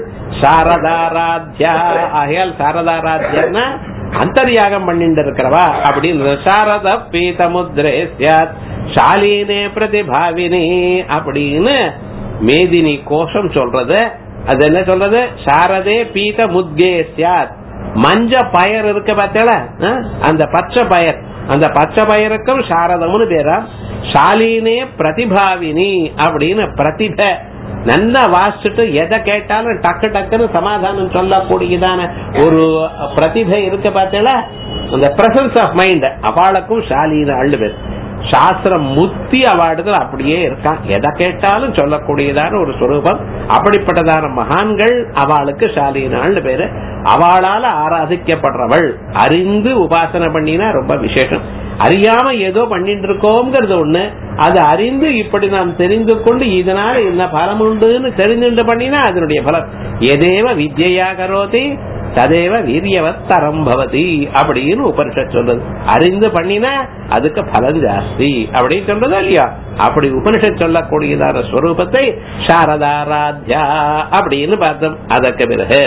சாரதாராத்யா ஆகையால் சாரதாராத்யன்னா அந்தர்யாகம் பண்ணிட்டு இருக்கிறவா அப்படின்னு சாரத பீதமுத்ரே சியாத் ஷாலீனே பிரதிபாவினி அப்படின்னு மேதினி கோஷம் சொல்றது அது என்ன சொல்றது சாரதே பீத முத்கே சியாத் மஞ்ச பயர் இருக்க பார்த்தல அந்த பச்சை பயர் அந்த பச்சை பயருக்கும் சாரதம்னு பேரா ஷாலீனே பிரதிபாவினி அப்படின்னு பிரதிப நல்லா வாசிச்சுட்டு எதை கேட்டாலும் டக்கு டக்குன்னு சமாதானம் சொல்லக்கூடியதான ஒரு பிரதிபை இருக்க பார்த்தல அந்த பிரசன்ஸ் ஆஃப் மைண்ட் அவளுக்கும் ஷாலீன அள்ளு பேர் சாஸ்திரம் முத்தி அவாடுதல் அப்படியே இருக்கான் எதை கேட்டாலும் சொல்லக்கூடியதான ஒரு சுரூபம் அப்படிப்பட்டதான மகான்கள் அவளுக்கு ஷாலினாள்னு பேரு அவளால ஆராதிக்கப்படுறவள் அறிந்து உபாசனை பண்ணினா ரொம்ப விசேஷம் அறியாம ஏதோ பண்ணிட்டு இருக்கோங்கிறது ஒண்ணு அது அறிந்து இப்படி நாம் தெரிந்து கொண்டு இதனால என்ன பலம் உண்டுன்னு தெரிஞ்சுண்டு பண்ணினா அதனுடைய பலம் எதேவ வித்யா கரோதி ததேவ வீரியவத் தரம் பவதி அப்படின்னு உபனிஷத் சொல்றது அறிந்து பண்ணினா அதுக்கு பலன் ஜாஸ்தி அப்படின்னு சொல்றதா இல்லையா அப்படி உபனிஷத் சொல்லக்கூடியதான ஸ்வரூபத்தை சாரதாராத்யா அப்படின்னு பார்த்தோம் அதற்கு பிறகு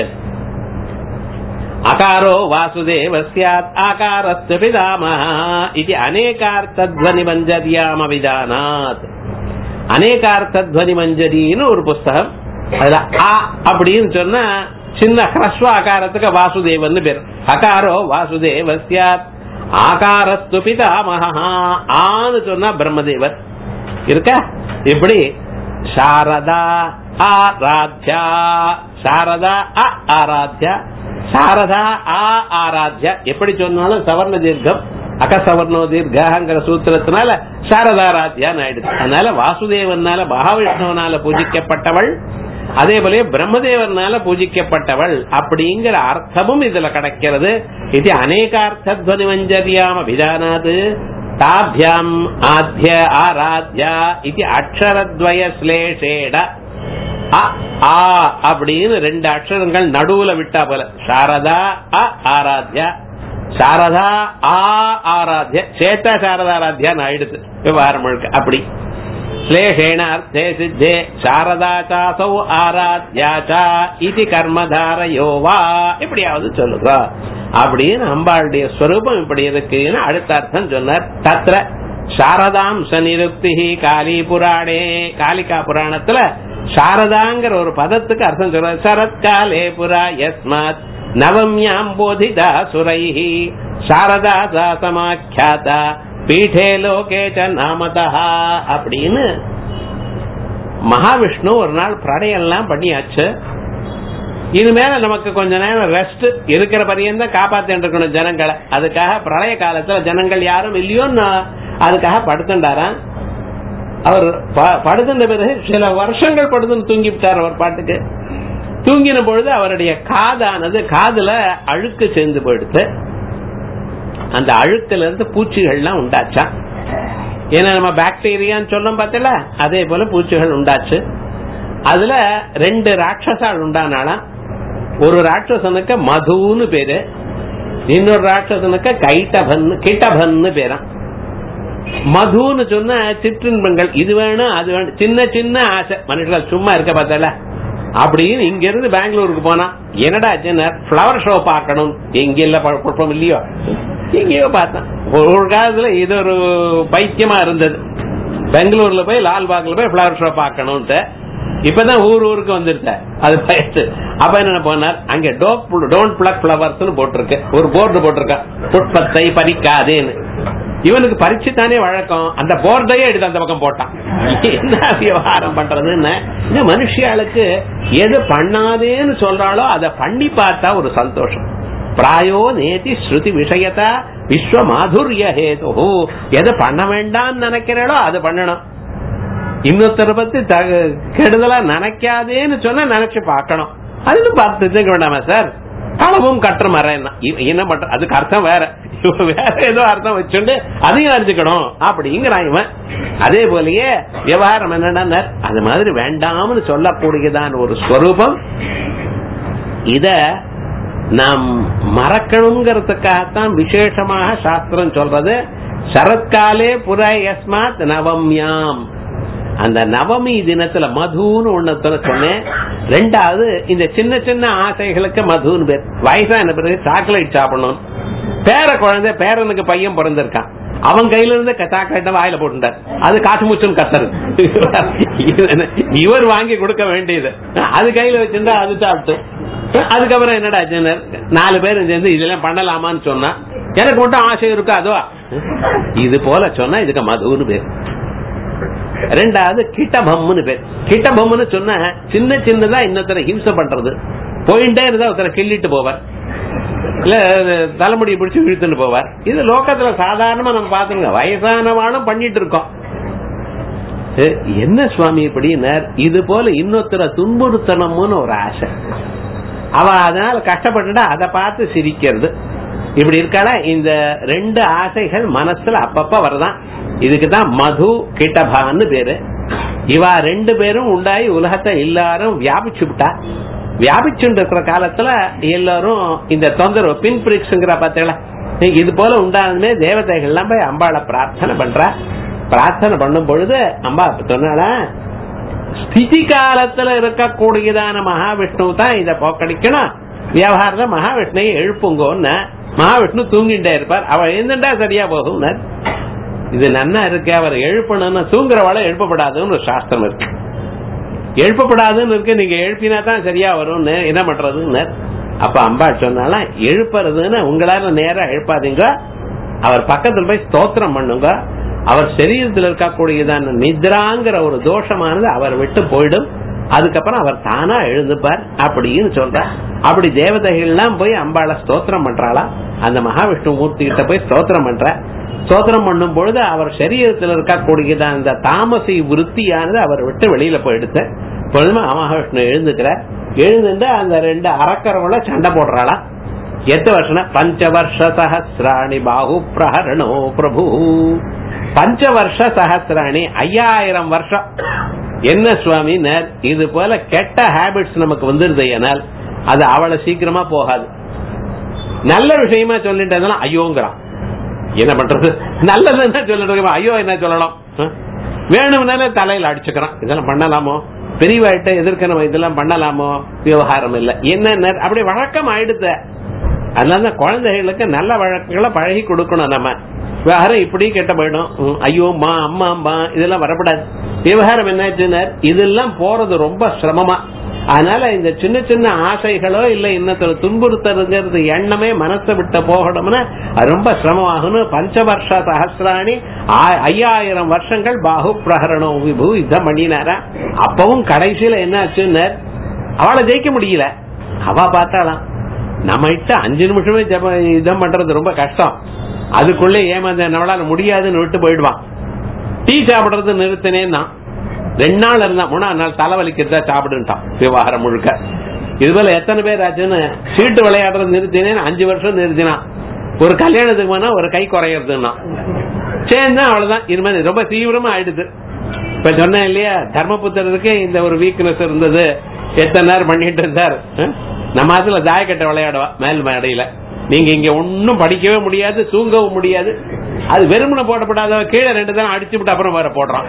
அகாரோ வாசுதேவ சியாத் ஆகாரஸ்து பிதாமஹ இது அநேகார்த்தத்வனி மஞ்சரியாம விதானாத் அநேகார்த்தத்வனி மஞ்சரின்னு ஒரு புஸ்தகம் அதுல ஆ அப்படின்னு சொன்னா சின்ன ஹ்ரஸ்வ ஆகாரத்துக்கு வாசுதேவன் பேர் அகாரோ வாசுதேவ சியாத் ஆகாரஸ்து பிதாமஹா ஆன்னு சொன்னா பிரம்மதேவர் இருக்கா இப்படி சாரதா ஆராத்யா சாரதா அ ஆராத்யா சாரதா ஆ ஆராத்யா எப்படி சொன்னாலும் சவர்ண தீர்க்கம் அகசவர்ணோ தீர்க்காங்கிற சூத்திரத்தினால சாரதாராத்யான்னு ஆயிடுச்சு அதனால வாசுதேவனால மகாவிஷ்ணுவனால பூஜிக்கப்பட்டவள் அதே போல பிரம்மதேவனால பூஜிக்கப்பட்டவள் அப்படிங்கிற அர்த்தமும் இதுல கிடைக்கிறது இது அநேகார்த்தத்வனி மஞ்சரியாம விதானாது தாபியாம் ஆத்திய ஆராத்யா இது அக்ஷரத்வய ஸ்லேஷேட அ ஆ அப்படின்னு ரெண்டு அக்ஷரங்கள் நடுவுல விட்டா போல சாரதா அ ஆராத்யா சாரதா ஆ ஆராத்யா சேத்தா சாரதாராத்யான்னு ஆயிடுது விவகாரம் முழுக்க அப்படி ஸ்லேஷேண அர்த்தே சித்தே சாரதா சாசௌ ஆராத்யா சா இது கர்மதாரயோ வா இப்படியாவது சொல்லுங்க அப்படின்னு அம்பாளுடைய ஸ்வரூபம் இப்படி இருக்குன்னு அடுத்த அர்த்தம் சொன்னார் தத்ர சாரதாம்ச நிருக்தி காளி புராணே காளிகா புராணத்துல சாரதாங்கிற ஒரு பதத்துக்கு அர்த்தம் சொல்ற சரத்காலே புரா யஸ்மாத் நவம்யாம் போதிதா சுரைஹி சாரதா சா சமாக்கியாதா பீఠே லோகே ச நாமதா அப்படின்னு மகாவிஷ்ணு ஒரு நாள் பிரடையெல்லாம் பண்ணியாச்சு இனிமேல நமக்கு கொஞ்ச நேரம் ரெஸ்ட் இருக்கிற பரியந்தான் காப்பாத்திட்டு இருக்கணும் ஜனங்களை அதுக்காக பிரளய காலத்துல ஜனங்கள் யாரும் இல்லையோன்னு அதுக்காக படுத்துட்டாராம் அவர் படுத்துட்ட பிறகு சில வருஷங்கள் படுத்துன்னு தூங்கிவிட்டார் அவர் பாட்டுக்கு தூங்கின பொழுது அவருடைய காதானது காதுல அழுக்கு சேர்ந்து போயிடுது அந்த அழுக்குல இருந்து பூச்சிகள்லாம் உண்டாச்சான் ஏன்னா நம்ம பாக்டீரியான்னு சொன்னோம் பார்த்தல அதே போல பூச்சிகள் உண்டாச்சு அதுல ரெண்டு ராட்சசால் உண்டானாலாம் ஒரு ராட்சசனுக்கு மதுன்னு பேரு இன்னொரு ராட்சசனுக்கு கைட்டபன் கிட்டபன்னு பேரான் மதுன்னு சொன்ன சிற்றின்பங்கள் இது வேணும் அது வேணும் சின்ன சின்ன ஆசை மனுஷர்கள் சும்மா இருக்க பார்த்தல அப்படின்னு இங்க இருந்து பெங்களூருக்கு போனா என்னடா சின்ன பிளவர் ஷோ பார்க்கணும் எங்க இல்ல குழப்பம் இல்லையோ எங்கேயோ பார்த்தேன் ஒரு காலத்துல இது ஒரு பைத்தியமா இருந்தது பெங்களூர்ல போய் லால்பாக்ல போய் பிளவர் ஷோ பார்க்கணும்ட்டு இப்பதான் ஊர் ஊருக்கு வந்துருத்த அது பயத்து அப்ப என்ன போனார் அங்க டோன்ட் பிளக் பிளவர்ஸ் போட்டிருக்கு ஒரு போர்டு போட்டிருக்கா புட்பத்தை பறிக்காதேன்னு இவனுக்கு பறிச்சு தானே வழக்கம் அந்த போர்டையே எடுத்து அந்த பக்கம் போட்டான் என்ன விவகாரம் பண்றதுன்னு இந்த மனுஷியாளுக்கு எது பண்ணாதேன்னு சொல்றாளோ அதை பண்ணி பார்த்தா ஒரு சந்தோஷம் பிராயோ நேதி ஸ்ருதி விஷயத்தா விஸ்வ மாதுரிய ஹேது எதை பண்ண வேண்டாம்னு நினைக்கிறாளோ அதை பண்ணணும் இன்னொருத்தரை பத்தி கெடுதலா நினைக்காதேன்னு சொன்னா நினைச்சு பார்க்கணும் அதுன்னு பார்த்து தெரிஞ்சுக்க வேண்டாமா சார் களவும் கட்டுற மரம் என்ன பண்ற அதுக்கு அர்த்தம் வேற வேற ஏதோ அர்த்தம் வச்சுண்டு அதையும் அறிஞ்சுக்கணும் அப்படிங்கிறான் இவன் அதே போலயே விவகாரம் என்னன்னா அது மாதிரி வேண்டாம்னு சொல்லக்கூடியதான ஒரு ஸ்வரூபம் இத நாம் மறக்கணுங்கிறதுக்காகத்தான் விசேஷமாக சாஸ்திரம் சொல்றது சரத்காலே புற யஸ்மாத் நவம்யாம் அந்த நவமி தினத்துல மதுன்னு ஒண்ணு சொன்னேன் ரெண்டாவது இந்த சின்ன சின்ன ஆசைகளுக்கு மதுன்னு பேர் வயசான பிறகு சாக்லேட் சாப்பிடணும் பேர குழந்தை பேரனுக்கு பையன் பிறந்திருக்கான் அவன் கையில இருந்து சாக்லேட்டை வாயில போட்டுட்டார் அது காசு முச்சும் கத்துறது இவர் வாங்கி கொடுக்க வேண்டியது அது கையில வச்சிருந்தா அது சாப்பிட்டு அதுக்கப்புறம் என்னடா நாலு பேர் சேர்ந்து இதெல்லாம் பண்ணலாமான்னு சொன்னா எனக்கு மட்டும் ஆசை இருக்கா அதுவா இது போல சொன்னா இதுக்கு மதுன்னு பேர் ரெண்டாவது கிட்டபம்னு பேர் கிட்டபம்னு சொன்ன சின்ன சின்னதா இன்னொருத்தரை ஹிம்சை பண்றது போயிட்டே இருந்தா ஒருத்தரை கிள்ளிட்டு போவார் இல்ல தலைமுடியை பிடிச்சு இழுத்துட்டு போவார் இது லோக்கத்துல சாதாரணமா நம்ம பாத்துங்க வயசானவானும் பண்ணிட்டு இருக்கோம் என்ன சுவாமி இப்படின்னார் இது போல இன்னொருத்தரை துன்புறுத்தணும்னு ஒரு ஆசை அவ அதனால கஷ்டப்பட்டுட்டா அதை பார்த்து சிரிக்கிறது இப்படி இருக்கால இந்த ரெண்டு ஆசைகள் மனசுல அப்பப்ப வரதான் இதுக்கு தான் மது கிட்டபான்னு பேரு இவா ரெண்டு பேரும் உண்டாயி உலகத்தை எல்லாரும் வியாபிச்சு விட்டா வியாபிச்சுட்டு இருக்கிற காலத்துல எல்லாரும் இந்த தொந்தரவு பின் பிரிக்ஸ்ங்கிற பார்த்தீங்களா இது போல உண்டானதுமே தேவதைகள் எல்லாம் போய் அம்பாளை பிரார்த்தனை பண்றா பிரார்த்தனை பண்ணும் பொழுது அம்பா சொன்னால ஸ்திதி காலத்துல இருக்கக்கூடியதான மகாவிஷ்ணு தான் இத போக்கடிக்கணும் வியாபாரத்தை மகாவிஷ்ணுவை எழுப்புங்கன்னு மகாவிஷ்ணு தூங்கிட்டே இருப்பார் அவர் எழுந்துட்டா சரியா போகும் இது நன்னா இருக்கு அவர் எழுப்பணும்னு தூங்குறவாளை எழுப்பப்படாதுன்னு ஒரு சாஸ்திரம் இருக்கு எழுப்பப்படாதுன்னு இருக்கு நீங்க எழுப்பினா தான் சரியா வரும்னு என்ன பண்றதுன்னு அப்ப அம்பா சொன்னாலும் எழுப்புறதுன்னு உங்களால நேரா எழுப்பாதீங்க அவர் பக்கத்துல போய் ஸ்தோத்திரம் பண்ணுங்க அவர் சரீரத்தில் இருக்கக்கூடியதான நித்ராங்கிற ஒரு தோஷமானது அவர் விட்டு போயிடும் அதுக்கப்புறம் அவர் தானா எழுந்துப்பார் அப்படின்னு சொல்றார் அப்படி தேவதைகள்லாம் போய் அம்பாளை ஸ்தோத்திரம் பண்றாளா அந்த மகாவிஷ்ணு மூர்த்தி கிட்ட போய் ஸ்தோத்திரம் பண்ற ஸ்தோத்திரம் பண்ணும் பொழுது அவர் சரீரத்தில் இருக்கக்கூடியத அந்த தாமசி விருத்தியானது அவர் விட்டு வெளியில போயிடுத்த பொழுதுமா மகாவிஷ்ணு எழுந்துக்கிறார் எழுந்துட்டு அந்த ரெண்டு அரக்கரவள சண்டை போடுறாளா எட்டு வருஷம் பஞ்ச வருஷ சஹசிராணி பாகு பிரஹரணோ பிரபு பஞ்ச வருஷ சஹசிராணி ஐயாயிரம் வருஷம் என்ன சுவாமி இது போல கெட்ட ஹேபிட்ஸ் நமக்கு வந்துருது ஏனால் அது அவளை சீக்கிரமா போகாது நல்ல விஷயமா சொல்லிட்டு ஐயோங்கிறான் என்ன பண்றது நல்லதுன்னா சொல்லிட்டு ஐயோ என்ன சொல்லலாம் வேணும்னால தலையில அடிச்சுக்கிறான் இதெல்லாம் பண்ணலாமோ பெரியவாயிட்ட எதிர்க்க நம்ம இதெல்லாம் பண்ணலாமோ விவகாரம் இல்ல என்ன அப்படி வழக்கம் ஆயிடுத்த அதனால குழந்தைகளுக்கு நல்ல வழக்கங்களை பழகி கொடுக்கணும் நம்ம விவகாரம் இப்படி கெட்ட போயிடும் ஐயோ மா அம்மா அம்மா இதெல்லாம் வரப்படாது விவகாரம் என்னாச்சுன்னா இதெல்லாம் போறது ரொம்ப சிரமமா அதனால இந்த சின்ன சின்ன ஆசைகளோ இல்ல இன்னத்துல துன்புறுத்துறதுங்கிறது எண்ணமே மனசை விட்ட போகணும்னா ரொம்ப சிரமமாகணும் பஞ்ச வருஷ சஹசிராணி ஐயாயிரம் வருஷங்கள் பாகு பிரகரணம் விபு யுத்தம் பண்ணினாரா அப்பவும் கடைசியில என்ன ஆச்சுன்னு அவளை ஜெயிக்க முடியல அவ பார்த்தாலாம் நம்ம கிட்ட அஞ்சு நிமிஷமே யுத்தம் பண்றது ரொம்ப கஷ்டம் அதுக்குள்ள ஏமாந்த நம்மளால முடியாதுன்னு விட்டு போயிடுவான் டீ சாப்பிடுறது நிறுத்தினேன்னா ரெண்டு நாள் இருந்தா மூணாவது நாள் தலைவலிக்கிறதா சாப்பிடுட்டான் விவகாரம் முழுக்க இது போல எத்தனை பேர் ஆச்சுன்னு சீட்டு விளையாடுறது நிறுத்தினேன்னு அஞ்சு வருஷம் நிறுத்தினான் ஒரு கல்யாணத்துக்கு போனா ஒரு கை குறையறதுன்னா சேர்ந்தா அவ்வளவுதான் இது மாதிரி ரொம்ப தீவிரமா ஆயிடுது இப்ப சொன்னேன் இல்லையா தர்மபுத்திரருக்கு இந்த ஒரு வீக்னஸ் இருந்தது எத்தனை நேரம் பண்ணிட்டு இருந்தார் நம்ம அதுல தாயக்கட்டை விளையாடுவா மேல் மேடையில நீங்க இங்க ஒன்னும் படிக்கவே முடியாது தூங்கவும் முடியாது அது வெறுமனை போடப்படாத கீழே ரெண்டு தான் அடிச்சு விட்டு அப்புறம் வேற போடுறான்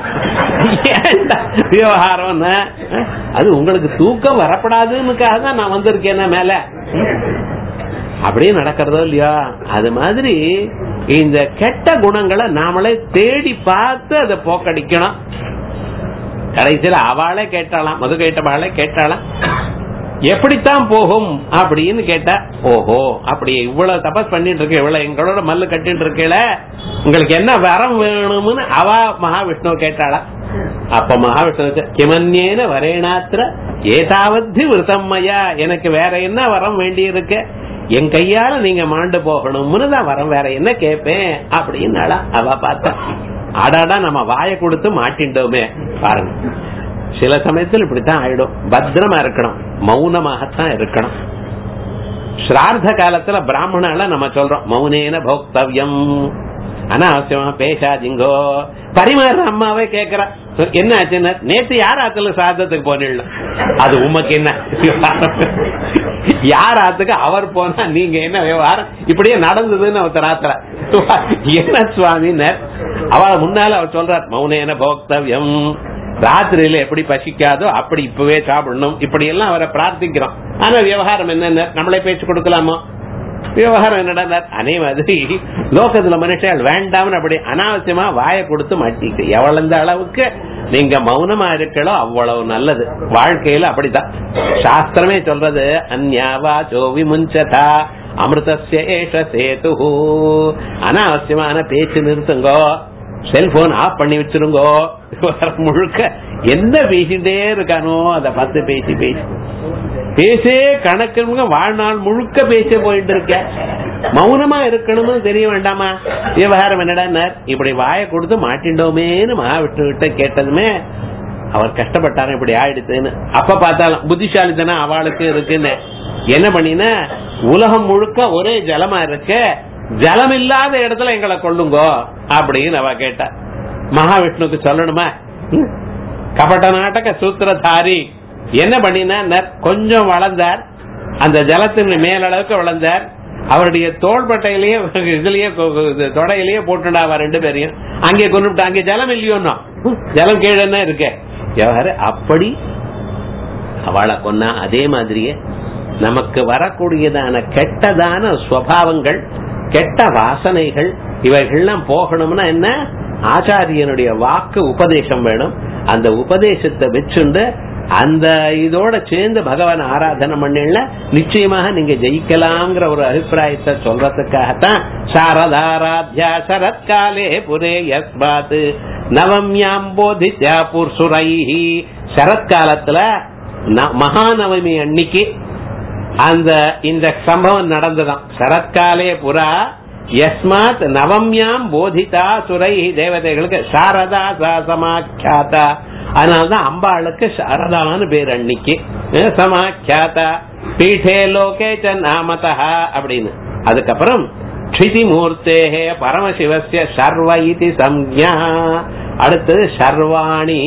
விவகாரம் அது உங்களுக்கு தூக்கம் வரப்படாதுன்னுக்காக தான் நான் வந்திருக்கேன் மேல அப்படியே நடக்கிறதோ இல்லையா அது மாதிரி இந்த கெட்ட குணங்களை நாமளே தேடி பார்த்து அதை போக்கடிக்கணும் கடைசியில் அவளே கேட்டாலாம் மது கேட்டவாளே கேட்டாலாம் எப்படித்தான் போகும் அப்படின்னு கேட்டா ஓஹோ அப்படி இவ்வளவு தபஸ் பண்ணிட்டு இருக்க இவ்வளவு எங்களோட மல்லு கட்டிட்டு இருக்கல உங்களுக்கு என்ன வரம் வேணும்னு அவ மகாவிஷ்ணு கேட்டாளா அப்ப மகாவிஷ்ணு கிமன்யேன வரேனாத்திர ஏதாவது விருத்தம்மையா எனக்கு வேற என்ன வரம் வேண்டி இருக்கு என் கையால நீங்க மாண்டு போகணும்னு தான் வரம் வேற என்ன கேட்பேன் அப்படின்னாளா அவ பார்த்தா ஆடாடா நம்ம வாயை கொடுத்து மாட்டிண்டோமே பாருங்க சில சமயத்தில் இப்படித்தான் ஆயிடும் பத்திரமா இருக்கணும் மௌனமாகத்தான் இருக்கணும் ஸ்ரார்த்த காலத்துல பிராமணால நம்ம சொல்றோம் மௌனேன போக்தவ்யம் அனாவசியமா பேசாதீங்கோ பரிமாற அம்மாவே கேக்குறா என்ன ஆச்சுன்னா நேத்து யார் ஆத்துல சாதத்துக்கு போனீங்க அது உமக்கு என்ன யார் ஆத்துக்கு அவர் போனா நீங்க என்ன விவகாரம் இப்படியே நடந்ததுன்னு ஒருத்தர் ஆத்திர என்ன சுவாமின்னு அவ முன்னால அவர் சொல்றார் மௌனேன போக்தவ்யம் ராத்திரியில எப்படி பசிக்காதோ அப்படி இப்பவே சாப்பிடணும் இப்படி எல்லாம் அவரை பிரார்த்திக்கிறோம் ஆனா விவகாரம் என்னென்ன நம்மளே பேச்சு கொடுக்கலாமோ விவகாரம் என்னடா அதே மாதிரி லோகத்துல மனுஷன் வேண்டாம்னு அப்படி அனாவசியமா வாயை கொடுத்து மாட்டிக்கு எவ்வளவு அளவுக்கு நீங்க மௌனமா இருக்களோ அவ்வளவு நல்லது வாழ்க்கையில அப்படிதான் சாஸ்திரமே சொல்றது அந்யாவா சோவி முஞ்சதா அமிர்தசிய ஏஷ சேது அனாவசியமான பேச்சு நிறுத்துங்கோ செல்போன் ஆஃப் பண்ணி வச்சிருங்கோ முழுக்க என்ன பேசிட்டே இருக்கானோ அத பார்த்து பேசி பேசி பேசே கணக்கு வாழ்நாள் முழுக்க பேச போயிட்டு இருக்க மௌனமா இருக்கணும்னு தெரிய வேண்டாமா விவகாரம் என்னடா இப்படி வாயை கொடுத்து மாட்டிண்டோமேன்னு மகாவிஷ்ணு கிட்ட கேட்டதுமே அவர் கஷ்டப்பட்டாரு இப்படி ஆயிடுச்சுன்னு அப்ப பார்த்தாலும் புத்திசாலித்தனம் அவளுக்கு இருக்குன்னு என்ன பண்ணின உலகம் முழுக்க ஒரே ஜலமா இருக்க ஜலம் இல்லாத இடத்துல எங்களை கொள்ளுங்கோ அப்படின்னு அவ கேட்டா மகாவிஷ்ணுக்கு சொல்லணுமா ம்? கபட நாடக சூத்திரதாரி என்ன பண்ணினார் கொஞ்சம் வளர்ந்தார் அந்த ஜலத்தின் மேலளவுக்கு வளர்ந்தார் அவருடைய தோள்பட்டையிலேயே இதுலயே கொ- கொ- இது தொடையிலேயே போட்டுடாவா ரெண்டு பேரையும் அங்கே கொண்டு அங்கே ஜலம் இல்லையோன்னா ஜலம் கீழே என்ன இருக்கு எவ்வாறு அப்படி அவளை கொன்னா அதே மாதிரியே நமக்கு வரக்கூடியதான கெட்டதான சுவாவங்கள் கெட்ட வாசனைகள் இவைகள்லாம் போகணும்னா என்ன ஆச்சாரியனுடைய வாக்கு உபதேசம் வேணும் அந்த உபதேசத்தை வச்சுண்டு அந்த இதோட சேர்ந்து பகவான் ஆராதனை பண்ணில நிச்சயமாக நீங்க ஜெயிக்கலாம்ங்கிற ஒரு அபிப்பிராயத்தை சொல்றதுக்காகத்தான் சாரதாராத்யா சரத்காலே புரே யஸ்மாத் நவம்யாம் போதித்யா புர்சுரைஹி சரத்காலத்துல ந- மகாநவமி அன்னைக்கு அந்த இந்த சம்பவம் நடந்ததாம் சரத்காலே புறா யஸ்மாத் நவம்யாம் போதிதா சுரை தேவதைகளுக்கு சாரதா சமாக்கியாதா அதனாலதான் அம்பாளுக்கு சாரதான்னு பேர் அன்னைக்கு அஹ் சமாக்கியாதா பீఠே லோகே ச நாமதா அப்படின்னு அதுக்கப்புறம் க்ஷிதி மூர்த்தேகே பரமசிவசிய சர்வ இதி சம்ஞா அடுத்தது சர்வாணி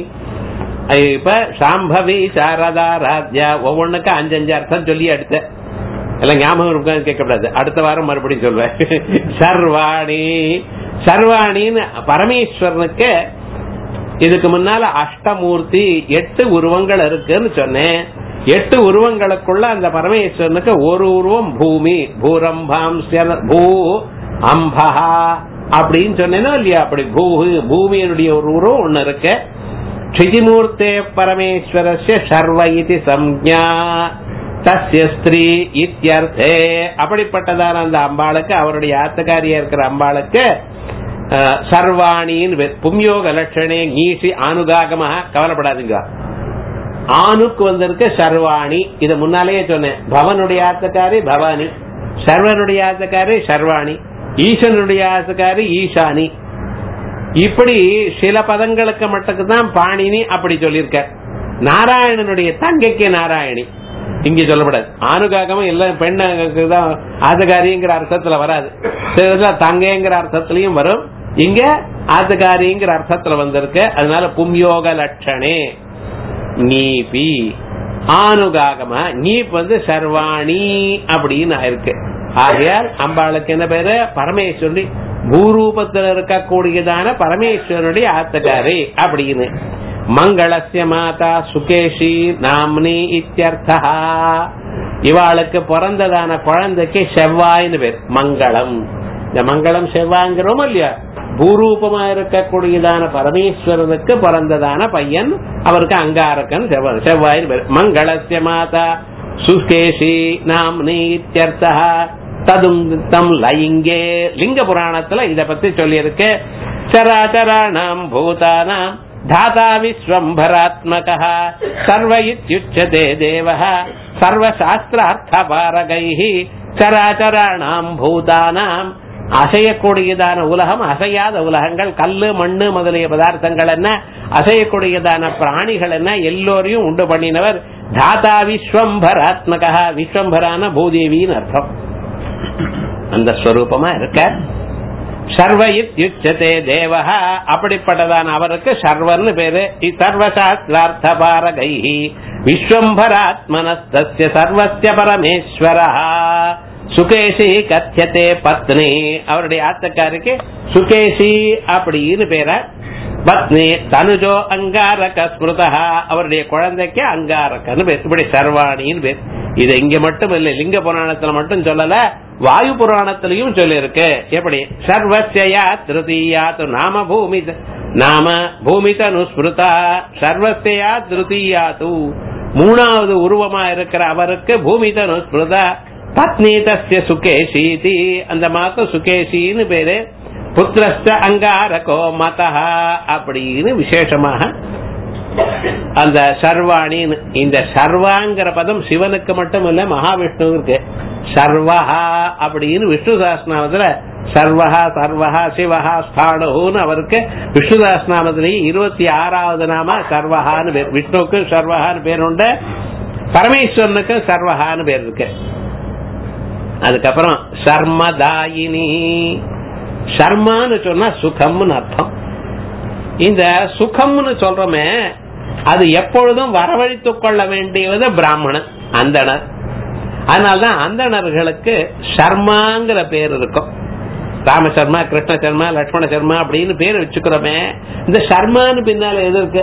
இப்ப சாம்பவி சாரதா ராத்யா ஒவ்வொன்றுக்கும் அஞ்சு அஞ்சு அர்த்தம் சொல்லி அடுத்த எல்லாம் ஞாபகம் இருக்கான்னு கேட்கக்கூடாது அடுத்த வாரம் மறுபடியும் சொல்வேன் சர்வாணி சர்வாணின்னு பரமேஸ்வரனுக்கு இதுக்கு முன்னால அஷ்டமூர்த்தி எட்டு உருவங்கள் இருக்குன்னு சொன்னேன் எட்டு உருவங்களுக்குள்ள அந்த பரமேஸ்வரனுக்கு ஒரு உருவம் பூமி பூரம்பாம் ஸ்யன- பூ அம்பஹா அப்படின்னு சொன்னேனோ இல்லையா அப்படி பூ பூமியினுடைய ஒரு உருவம் ஒண்ணு இருக்கு க்ஷிதிமூர்த்தே பரமேஸ்வரஸ்ய சர்வ இது சம்ஞா தஸ்ய ஸ்திரீ இத்தியர்த்தே அப்படிப்பட்டதான அந்த அம்பாளுக்கு அவருடைய ஆத்தக்காரியா இருக்கிற அம்பாளுக்கு அஹ், சர்வாணின்னு பேர். பும்யோக லட்சணே நீஷி ஆனுகாகமாக கவலைப்படாதீங்க ஆணுக்கு வந்திருக்க சர்வாணி இத முன்னாலேயே சொன்னேன் பவனுடைய ஆத்தக்காரி பவானி சர்வனுடைய ஆத்தக்காரி சர்வாணி ஈசனுடைய ஆத்தக்காரி ஈசானி இப்படி சில பதங்களுக்கு மட்டும் தான் பாணினி அப்படி சொல்லியிருக்க நாராயணனுடைய தங்கைக்கு நாராயணி இங்க சொல்லப்படாது ஆணுகாகமும் எல்லாம் பெண்ணுக்கு தான் ஆதகாரிங்கிற அர்த்தத்துல வராது சிலதுல தங்கைங்கிற அர்த்தத்திலையும் வரும் இங்க ஆதகாரிங்கிற அர்த்தத்துல வந்திருக்கு அதனால பும்யோக லட்சணே நீபி ஆணுகாகமா நீப் வந்து சர்வாணி அப்படின்னு இருக்கு ஆகையால் அம்பாளுக்கு என்ன பேரு பரமேஸ்வரி பூரூபத்தில் இருக்கக்கூடியதான பரமேஸ்வரனுடைய ஆத்தக்காரி அப்படின்னு மங்களஸ்ய மாதா சுகேஷி நாம்னி இத்தியர்த்தா இவாளுக்கு பிறந்ததான குழந்தைக்கு செவ்வாய்னு பேர் மங்களம் இந்த மங்களம் செவ்வாய்ங்கிறோம் இல்லையா பூரூபமா இருக்கக்கூடியதான பரமேஸ்வரனுக்கு பிறந்ததான பையன் அவருக்கு அங்காரக்கன் செவ்வாய் செவ்வாயின் பேர் மங்களஸ்ய மாதா சுகேஷி நாம்னி இத்தியர்த்தா ததும் லிங்கே லிங்க புராணத்துல இத பத்தி சொல்லியிருக்கு சராச்சராணாம் பூதானாம் தாதா விஸ்வம்பராத்மக சர்வ இத்யுச்சதே தேவ சர்வசாஸ்திரார்த்தபாரகை சராச்சராணாம் பூதானாம் அசையக்கூடியதான உலகம் அசையாத உலகங்கள் கல்லு மண்ணு முதலிய பதார்த்தங்கள் என்ன அசையக்கூடியதான பிராணிகள் என்ன எல்லோரையும் உண்டு பண்ணினவர் தாதா விஸ்வம்பராத்மக விஸ்வம்பரான பூதேவின்னு அர்த்தம் அந்த ஸ்வரூபமா இருக்க சர்வ யுச்சதே தேவஹ அப்படிப்பட்டதான அவருக்கு சர்வர்னு பேரு சர்வசாஸ்திரார்த்த பாரகை விஸ்வம்பராத்மனஸ்தஸ்ய சர்வஸ்ய பரமேஸ்வர சுகேஷி கத்தியதே பத்னி அவருடைய ஆத்தக்காருக்கு சுகேஷி அப்படின்னு பேர பத்னி தனுஜோ அங்காரக ஸ்மிருதா அவருடைய குழந்தைக்கு அங்காரகன்னு பேர் இப்படி சர்வாணின்னு பேர் இது இங்க மட்டும் இல்ல லிங்க புராணத்துல மட்டும் சொல்லல வாயு புராணத்திலையும் சொல்லியிருக்கு எப்படி சர்வசியா திருத்தீயாத்து நாம பூமி நாம பூமிதனு ஸ்மிருதா சர்வசியா திருத்தீயாத்து மூணாவது உருவமா இருக்கிற அவருக்கு பூமிதனு ஸ்மிருதா பத்னி தஸ்ய சுகேஷீதி அந்த மாத்தம் சுகேஷின்னு பேரு புத்திரஸ்த அங்காரகோ மதா அப்படின்னு விசேஷமாக அந்த சர்வாணின்னு இந்த சர்வாங்கிற பதம் சிவனுக்கு மட்டும் இல்ல மகாவிஷ்ணுவுக்கு சர்வஹா அப்படின்னு விஷ்ணு சாஸ்திரநாமத்துல சர்வஹா சர்வஹா சிவஹா ஸ்தானுன்னு அவருக்கு விஷ்ணு சாஸ்திரநாமத்திலேயே இருபத்தி ஆறாவது நாம சர்வஹான்னு பேர் விஷ்ணுவுக்கு சர்வஹான்னு பேர் உண்டு பரமேஸ்வரனுக்கு சர்வஹான்னு பேர் இருக்கு அதுக்கப்புறம் சர்மதாயினி சர்மான்னு சொன்னா சுகம்னு அர்த்தம் இந்த சுகம்னு சொல்றோமே அது எப்பொழுதும் வரவழைத்துக் கொள்ள வேண்டியது பிராமணன் அந்தணர் அதனால்தான் அந்தணர்களுக்கு சர்மாங்கிற பேர் இருக்கும் ராமசர்மா கிருஷ்ண சர்மா லட்சுமண சர்மா அப்படின்னு பேர் வச்சுக்கிறோமே இந்த சர்மான்னு பின்னால எது இருக்கு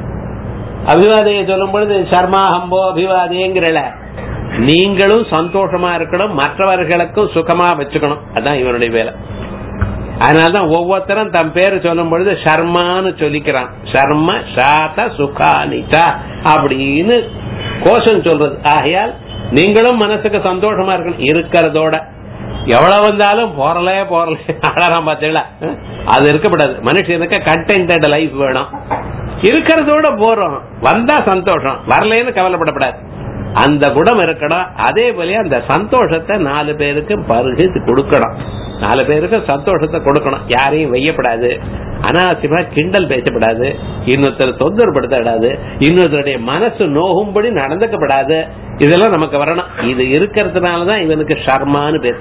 அபிவாதையை சொல்லும் பொழுது சர்மா ஹம்போ அபிவாதைங்கிறல நீங்களும் சந்தோஷமா இருக்கணும் மற்றவர்களுக்கும் சுகமா வச்சுக்கணும் அதான் இவனுடைய வேலை அதனாலதான் ஒவ்வொருத்தரும் தன் பேரு சொல்லும் பொழுது சர்மான்னு சொல்லிக்கிறான் சர்ம சாத சுகானிச்சா அப்படின்னு கோஷம் சொல்றது ஆகையால் நீங்களும் மனசுக்கு சந்தோஷமா இருக்கணும் இருக்கிறதோட எவ்வளவு வந்தாலும் போறலே போறலே அழகாம் பார்த்தீங்களா அது இருக்கப்படாது மனுஷனுக்கு கண்டென்டட் லைஃப் வேணும் இருக்கிறதோட போறோம் வந்தா சந்தோஷம் வரலன்னு கவலைப்படப்படாது அந்த குணம் இருக்கணும் அதே போல அந்த சந்தோஷத்தை நாலு பேருக்கு பருகு கொடுக்கணும் நாலு பேருக்கு சந்தோஷத்தை கொடுக்கணும் யாரையும் வையப்படாது அனாவசியமா கிண்டல் பேசப்படாது இன்னொருத்தர் தொந்தரப்படுத்தப்படாது இன்னொருத்தருடைய மனசு நோகும்படி நடந்துக்கப்படாது இதெல்லாம் நமக்கு வரணும் இது இருக்கிறதுனாலதான் இவனுக்கு ஷர்மான்னு பேர்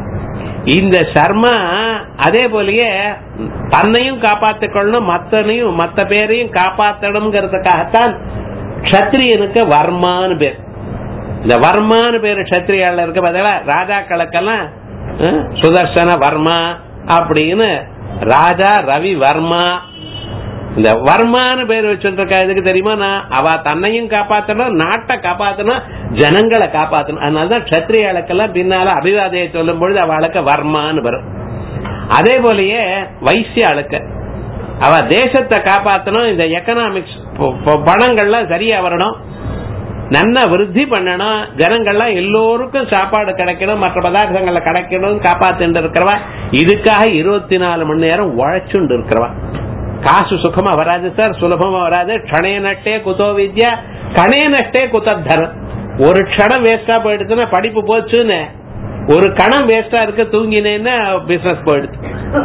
இந்த சர்மா அதே போலயே தன்னையும் காப்பாத்திக் கொள்ளணும் மத்தனையும் மத்த பேரையும் காப்பாத்தணுங்கிறதுக்காகத்தான் கத்திரியனுக்கு வர்மான்னு பேர் இந்த வர்மான்னு பேரு கத்திரியால இருக்க பதிலா ராஜாக்களுக்கெல்லாம் அஹ், சுதர்சன வர்மா அப்படின்னு ராஜா ரவி வர்மா இந்த வர்மான்னு பேர் வச்சுருக்கா எதுக்கு தெரியுமா நான் அவ தன்னையும் காப்பாத்தணும் நாட்டை காப்பாத்தணும் ஜனங்களை காப்பாத்தணும் அதனாலதான் கத்திரியாளுக்கெல்லாம் பின்னால அபிவாதையை சொல்லும் பொழுது அவளுக்கு வர்மான்னு வரும் அதே போலயே வைசியாளுக்கு அவ தேசத்தை காப்பாத்தணும் இந்த எக்கனாமிக்ஸ் பணங்கள்லாம் சரியா வரணும் நல்ல விருத்தி பண்ணணும் ஜனங்கள்லாம் எல்லோருக்கும் சாப்பாடு கிடைக்கணும் மற்ற பதார்த்தங்களை கிடைக்கணும் காப்பாத்திட்டு இருக்கிறவா இதுக்காக இருபத்தி நாலு மணி நேரம் உழைச்சுண்டு இருக்கிறவா காசு சுகமா வராது சார் சுலபமா வராது க்ஷணே நட்டே குதோ வித்யா கணே நட்டே குதத்தரம் ஒரு க்ஷணம் வேஸ்டா போயிடுச்சுன்னா படிப்பு போச்சுன்னு ஒரு கணம் வேஸ்டா இருக்க தூங்கினேன்னா பிசினஸ் போயிடுச்சு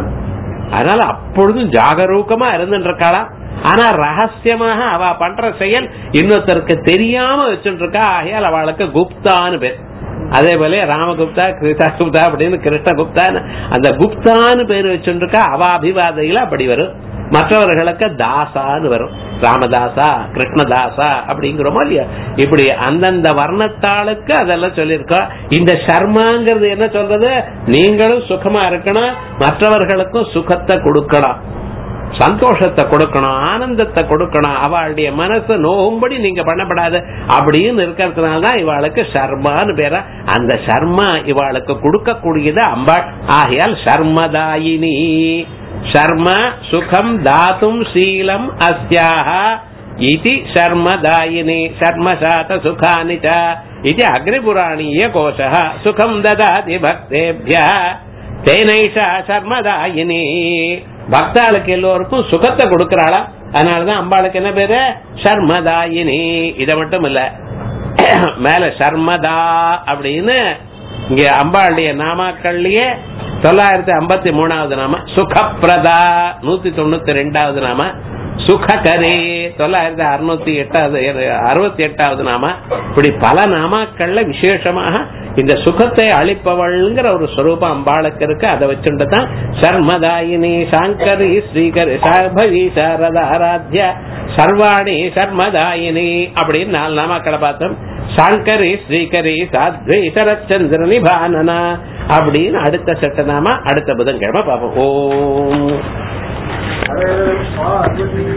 அதனால அப்பொழுதும் ஜாகரூகமா இருந்துட்டு இருக்காளா ஆனா ரகசியமாக அவ பண்ற செயல் இன்னொருத்தருக்கு தெரியாம வச்சுட்டு இருக்கா ஆகையால் அவளுக்கு குப்தான்னு பேர் அதே போல ராமகுப்தா கிருஷ்ணா குப்தா அப்படின்னு கிருஷ்ணகுப்தா அந்த குப்தான்னு பேர் வச்சுட்டு இருக்கா அவ அபிவாதையில அப்படி வரும் மற்றவர்களுக்கு தாசான்னு வரும் ராமதாசா கிருஷ்ணதாசா அப்படிங்கிறோமோ இல்லையா இப்படி அந்தந்த வர்ணத்தாளுக்கு அதெல்லாம் சொல்லியிருக்கோம் இந்த சர்மாங்கிறது என்ன சொல்றது நீங்களும் சுகமா இருக்கணும் மற்றவர்களுக்கும் சுகத்தை கொடுக்கணும் சந்தோஷத்தை கொடுக்கணும் ஆனந்தத்தை கொடுக்கணும் அவளுடைய மனசு நோகும்படி நீங்க பண்ணப்படாது அப்படின்னு இருக்கிறதுனால தான் இவாளுக்கு சர்மான்னு பேர அந்த சர்மா இவாளுக்கு கொடுக்கக்கூடியது அம்பாள் ஆகையால் சர்மதாயினி சர்ம சுகம் தாத்தும் சீலம் அஸ்யாக इति शर्मदायिनी शर्मशात सुखानि च इति अग्निपुराणीय कोशः सुखम् ददाति भक्तेभ्यः தேனைஷா சர்மதாயினி பக்தாளுக்கு எல்லோருக்கும் சுகத்தை கொடுக்கறாளா அதனாலதான் அம்பாளுக்கு என்ன பேரு சர்மதாயினி இத மட்டும் இல்ல மேல சர்மதா அப்படின்னு இங்க அம்பாளுடைய நாமாக்கள்லயே தொள்ளாயிரத்தி ஐம்பத்தி மூணாவது நாம சுகப்பிரதா நூத்தி தொண்ணூத்தி ரெண்டாவது நாம சுககரே தொள்ளாயிரத்தி அறுநூத்தி எட்டாவது அறுபத்தி எட்டாவது நாம இப்படி பல நாமாக்கள்ல விசேஷமாக இந்த சுகத்தை அளிப்பவள்ங்கிற ஒரு ஸ்வரூபம் அம்பாளுக்கு இருக்கு அதை வச்சுட்டு தான் சர்மதாயினி சாங்கரி ஸ்ரீகரி சாபவி சாரதா ஆராத்ய சர்வாணி சர்மதாயினி அப்படின்னு நாலு நாமாக்களை பார்த்தோம் சாங்கரி ஸ்ரீகரி சாத்வி சரச்சந்திர நிபானனா அப்படின்னு அடுத்த சட்ட நாம அடுத்த புதன்கிழமை பார்ப்போம் ஓம்